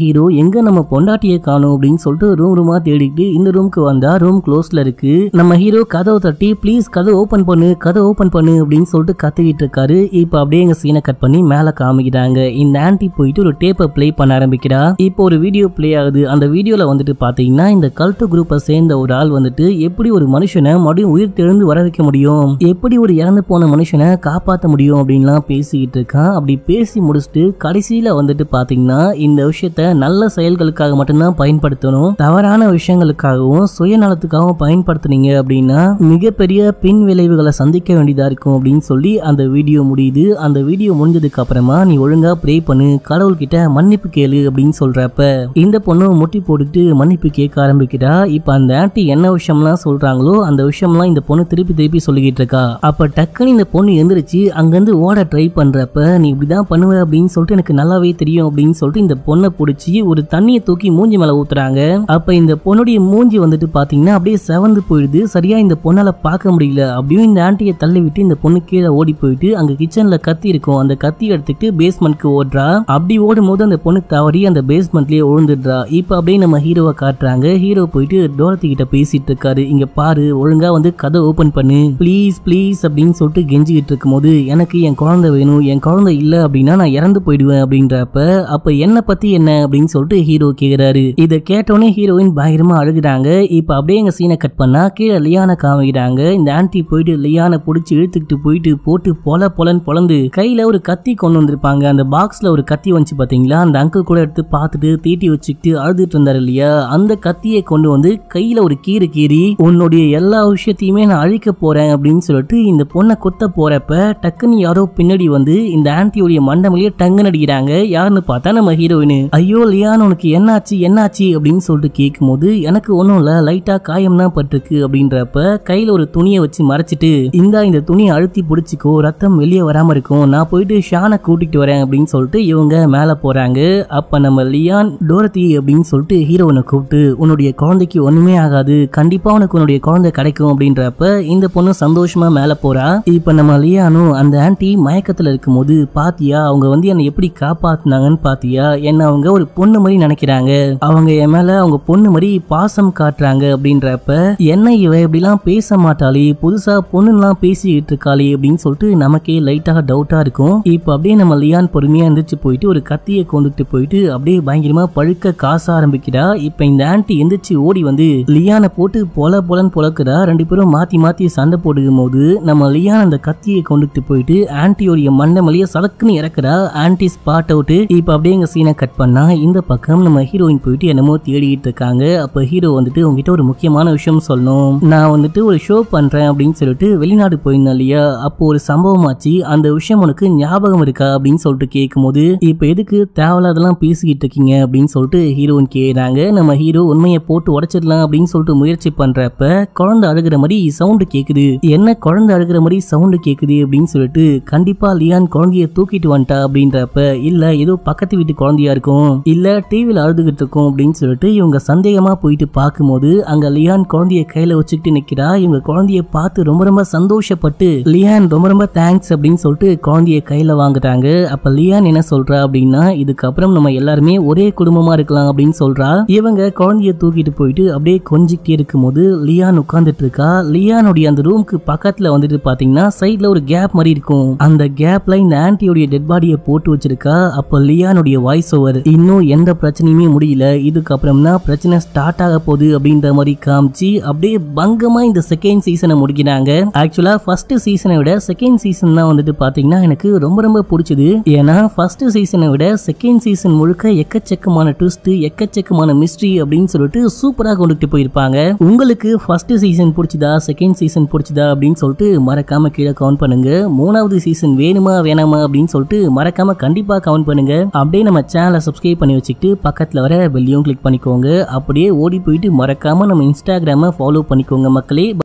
ஹீரோ எங்க நம்ம பொண்டாட்டியை காணும் அப்படின்னு சொல்லிட்டு ரூம் ரூமா தேடிட்டு இந்த ரூமுக்கு வந்தா ரூம் க்ளோஸ்ல இருக்கு நம்ம ஹீரோ கதவை தட்டி ப்ளீஸ் கதை ஓபன் பண்ணு கதை ஓபன் பண்ணு அப்படின்னு சொல்லிட்டு கத்திக்கிட்டு இருக்காரு இப்போ அப்படியே எங்க சீனை கட் பண்ணி மேல காமிக்கிறாங்க இந்த ஆன்ட்டி போயிட்டு ஒரு டேப்பை ப்ளே பண்ண ஆரம்பிக்கிறா இப்போ ஒரு வீடியோ ப்ளே ஆகுது அந்த வீடியோல வந்துட்டு பாத்தீங்கன்னா இந்த கல்ட்டு குரூப்பை சேர்ந்த ஒரு ஆள் வந்துட்டு எப்படி ஒரு மனுஷனை மறுபடியும் உயிர் தெழுந்து வர வைக்க முடியும் எப்படி ஒரு இறந்து போன மனுஷனை காப்பாற்ற முடியும் அப்படின்லாம் பேசிக்கிட்டு இருக்கான் அப்படி பேசி முடிச்சுட்டு கடைசியில வந்துட்டு பாத்தீங்கன்னா இந்த விஷயத்த நல்ல செயல்களுக்காக மட்டும்தான் பயன்படுத்தணும் தவறான விஷயங்களுக்காகவும் சுயநலத்துக்காகவும் பயன்படுத்துனீங்க அப்படின்னா மிகப்பெரிய பின் விளைவுகளை சந்திக்க வேண்டியதா இருக்கும் அப்படின்னு சொல்லி அந்த வீடியோ முடியுது அந்த வீடியோ முடிஞ்சதுக்கு அப்புறமா நீ ஒழுங்கா ப்ரே பண்ணு கடவுள்கிட்ட மன்னிப்பு கேளு அப்படின்னு சொல்றப்ப இந்த பொண்ணு முட்டி போட்டுட்டு மன்னிப்பு கேட்க ஆரம்பிக்கிறா இப்ப அந்த ஆன்ட்டி என்ன விஷயம்லாம் சொல்றாங்களோ அந்த விஷயம்லாம் இந்த பொண்ணு திருப்பி திருப்பி சொல்லிக்கிட்டு இருக்கா அப்ப டக்குன்னு இந்த பொண்ணு எந்திரிச்சு அங்கிருந்து ஓட ட்ரை பண்றப்ப நீ இப்படிதான் பண்ணுவ அப்படின்னு சொல்லிட்டு எனக்கு நல்லாவே தெரியும் அப்படின்னு சொல்லிட்டு இந்த பொண்ணை பிடிச்சி ஒரு தண்ணியை தூக்கி மூஞ்சி மேல ஊத்துறாங்க அப்ப இந்த பொண்ணுடைய மூஞ்சி வந்துட்டு பாத்தீங்கன்னா அப்படியே செவந்து போயிடுது சரியா இந்த பொண்ணால பார்க்க முடியல அப்படியும் இந்த ஆன்ட்டியை தள்ளி விட்டு இந்த பொண்ணு கீழே ஓடி போயிட்டு அங்க கிச்சன்ல கத்தி இருக்கும் அந்த கத்தி எடுத்துட்டு பேஸ்மெண்ட்க்கு ஓடுறா அப்படி ஓடும் போது அந்த பொண்ணு தவறி அந்த பேஸ்மெண்ட்லயே விழுந்துடுறா இப்ப அப்படியே நம்ம ஹீரோவை காட்டுறாங்க ஹீரோ போயிட்டு டோரத்தி கிட்ட பேசிட்டு இருக்காரு இங்க பாரு ஒழுங்கா வந்து கதை ஓபன் பண்ணு ப்ளீஸ் ப்ளீஸ் அப்படின்னு சொல்லிட்டு கெஞ்சிக்கிட்டு இருக்கும்போது எனக்கு என் குழந்தை வேணும் என் குழந்தை இல்ல அப்படின்னா நான் இறந்து போயிடுவேன் அப்படின்றப்ப அப்ப என்ன பத்தி என்ன அப்படின்னு சொல்லிட்டு ஹீரோ கேக்குறாரு இதை கேட்டோடனே ஹீரோயின் பயங்கரமா அழுகுறாங்க இப்ப அப்படியே எங்க சீனை கட் பண்ணா கீழே லியானை காமிக்கிறாங்க இந்த ஆன்ட்டி போயிட்டு லியானை பிடிச்சி இழுத்துக்கிட்டு போயிட்டு போட்டு பொல பொலன்னு பொலந்து கையில ஒரு கத்தி கொண்டு வந்திருப்பாங்க அந்த பாக்ஸ்ல ஒரு கத்தி வந்துச்சு பாத்தீங்களா அந்த அங்கிள் கூட எடுத்து பார்த்துட்டு தீட்டி வச்சுக்கிட்டு அழுதுட்டு இருந்தாரு இல்லையா அந்த கத்தியை கொண்டு வந்து கையில ஒரு கீறு கீறி உன்னுடைய எல்லா விஷயத்தையுமே நான் அழிக்க போறேன் அப்படின்னு சொல்லிட்டு இந்த பொண்ணை கொத்த போறப்ப டக்குன்னு யாரோ பின்னாடி வந்து இந்த ஆன்ட்டியோடைய மண்டமலையே டங்குன்னு அடிக்கிறாங்க யாருன்னு பார்த்தா நம்ம ஹீரோயின் ஐயோ லியான் உனக்கு என்னாச்சு என்னாச்சு அப்படின்னு சொல்லிட்டு கேட்கும்போது எனக்கு ஒன்றும் இல்லை லைட்டா காயம் தான் பட்டிருக்கு அப்படின்றப்ப கையில ஒரு துணியை வச்சு மறைச்சிட்டு இந்தா இந்த துணியை அழுத்தி பிடிச்சிக்கோ ரத்தம் வெளியே வராம இருக்கும் நான் போயிட்டு ஷானை கூட்டிட்டு வரேன் அப்படின்னு சொல்லிட்டு இவங்க மேல போறாங்க அப்ப நம்ம லியான் டோரத்தி அப்படின்னு சொல்லிட்டு ஹீரோனை கூப்பிட்டு உன்னுடைய குழந்தைக்கு ஒண்ணுமே ஆகாது கண்டிப்பா உனக்கு உன்னுடைய குழந்தை கிடைக்கும் அப்படின்றப்ப இந்த பொண்ணு சந்தோஷமா மேல போறா இப்ப நம்ம லியானும் அந்த ஆன்ட்டி மயக்கத்துல இருக்கும்போது பாத்தியா அவங்க வந்து என்னை எப்படி காப்பாத்துனாங்கன்னு பாத்தியா என்ன அவங்க ஒரு பொண்ணு மாதிரி நினைக்கிறாங்க அவங்க என் மேல அவங்க பொண்ணு மாதிரி பாசம் காட்டுறாங்க அப்படின்றப்ப என்ன இவ இப்படிலாம் பேச மாட்டாளே புதுசா பொண்ணுலாம் பேசிக்கிட்டு இருக்காளே அப்படின்னு சொல்லிட்டு நமக்கே லைட்டா டவுட்டா இருக்கும் இப்போ அப்படியே நம்ம லியான் பொறுமையா எந்திரிச்சு போயிட்டு ஒரு கத்தியை கொண்டுட்டு போயிட்டு அப்படியே பயங்கரமா பழுக்க காச ஆரம்பிக்கிறா இப்ப இந்த ஆன்ட்டி எந்திரிச்சு ஓடி வந்து லியானை போட்டு பொல பொலன்னு பொழக்குறா ரெண்டு பேரும் மாத்தி மாத்தி சண்டை போடுகும் போது நம்ம லியான் அந்த கத்தியை கொண்டுட்டு போயிட்டு ஆன்ட்டியோடைய மண்டை மலைய சலக்குன்னு இறக்குறா ஆன்ட்டி ஸ்பாட் அவுட் இப்ப அப்படியே எங்க சீனை கட் பண்ணா இந்த பக்கம் நம்ம ஹீரோயின் போயிட்டு என்னமோ தேடிட்டு இருக்காங்க அப்ப ஹீரோ வந்துட்டு உங்ககிட்ட ஒரு முக்கியமான விஷயம் சொல்லணும் நான் வந்துட்டு ஒரு ஷோ பண்றேன் அப்படின்னு சொல்லிட்டு வெளிநாடு போயிருந்தேன் இல்லையா அப்போ ஒரு சம்பவம் ஆச்சு அந்த விஷயம் உனக்கு ஞாபகம் இருக்கா அப்படின்னு சொல்லிட்டு கேட்கும்போது இப்ப எதுக்கு தேவையில்லாதெல்லாம் பேசிக்கிட்டு இருக்கீங்க அப்படின்னு சொல்லிட்டு ஹீரோயின் கேக்குறாங்க நம்ம ஹீரோ உண்மையை போட்டு உடைச்சிடலாம் அப்படின்னு சொல்லிட்டு முயற்சி பண்றப்ப குழந்தை அழுகிற மாதிரி சவுண்டு கேக்குது என்ன குழந்தை அழுகிற மாதிரி சவுண்டு கேக்குது அப்படின்னு சொல்லிட்டு கண்டிப்பா லியான் குழந்தைய தூக்கிட்டு வந்துட்டா அப்படின்றப்ப இல்ல ஏதோ பக்கத்து வீட்டு குழந்தையா இருக்கும் இல்ல டிவில அழுதுகிட்டு இருக்கும் அப்படின்னு சொல்லிட்டு இவங்க சந்தேகமா போயிட்டு பார்க்கும்போது அங்க லியான் குழந்தைய கையில வச்சுக்கிட்டு நிக்கிறா இவங்க குழந்தைய பார்த்து ரொம்ப ரொம்ப சந்தோஷப்பட்டு லியான் ரொம்ப ரொம்ப தேங்க்ஸ் அப்படின்னு சொல்லிட்டு குழந்தைய கையில வாங்குறாங்க அப்ப லியான் என்ன சொல்றா அப்படின்னா இதுக்கப்புறம் நம்ம எல்லாருமே ஒரே குடும்பமா இருக்கலாம் அப்படின்னு சொல்றா இவங்க குழந்தைய தூக்கிட்டு போயிட்டு அப்படியே கொஞ்சிக்கிட்டே இருக்கும்போது லியான் உட்கார்ந்துட்டு இருக்கா லியானுடைய அந்த ரூமுக்கு பக்கத்துல வந்துட்டு பாத்தீங்கன்னா சைட்ல ஒரு கேப் மாதிரி இருக்கும் அந்த கேப்ல இந்த ஆன்ட்டியோடைய டெட் பாடியை போட்டு வச்சிருக்கா அப்ப லியானுடைய வாய்ஸ் ஓவர் இன்னும் எந்த பிரச்சனையுமே முடியல இதுக்கப்புறம் தான் பிரச்சனை ஸ்டார்ட் ஆக போகுது அப்படின்ற மாதிரி காமிச்சு அப்படியே பங்கமா இந்த செகண்ட் சீசனை முடிக்கிறாங்க ஆக்சுவலா ஃபர்ஸ்ட் சீசனை விட செகண்ட் சீசன் தான் வந்துட்டு பாத்தீங்கன்னா எனக்கு ரொம்ப ரொம்ப பிடிச்சது ஏன்னா ஃபர்ஸ்ட் சீசனை விட செகண்ட் சீசன் முழுக்க எக்கச்சக்கமான ட்விஸ்ட் எக்கச்சக்கமான மிஸ்ட்ரி அப்படின்னு சொல்லிட்டு சூப்பரா கொண்டுட்டு போயிருப்பாங்க உங்களுக்கு ஃபர்ஸ்ட் சீசன் பிடிச்சதா செகண்ட் சீசன் பிடிச்சதா அப்படின்னு சொல்லிட்டு மறக்காம கீழே கவுண்ட் பண்ணுங்க மூணாவது சீசன் வேணுமா வேணாமா அப்படின்னு சொல்லிட்டு மறக்காம கண்டிப்பா கவுண்ட் பண்ணுங்க அப்படியே நம்ம சேனலை சப்ஸ்கிரைப் பண்ணி வச்சுக்கிட்டு பக்கத்துல வர பெல்லையும் கிளிக் பண்ணிக்கோங்க அப்படியே ஓடி போயிட்டு மறக்காம நம்ம இன்ஸ்டாகிராமை ஃபாலோ பண்ணிக்கோங்க மக்களே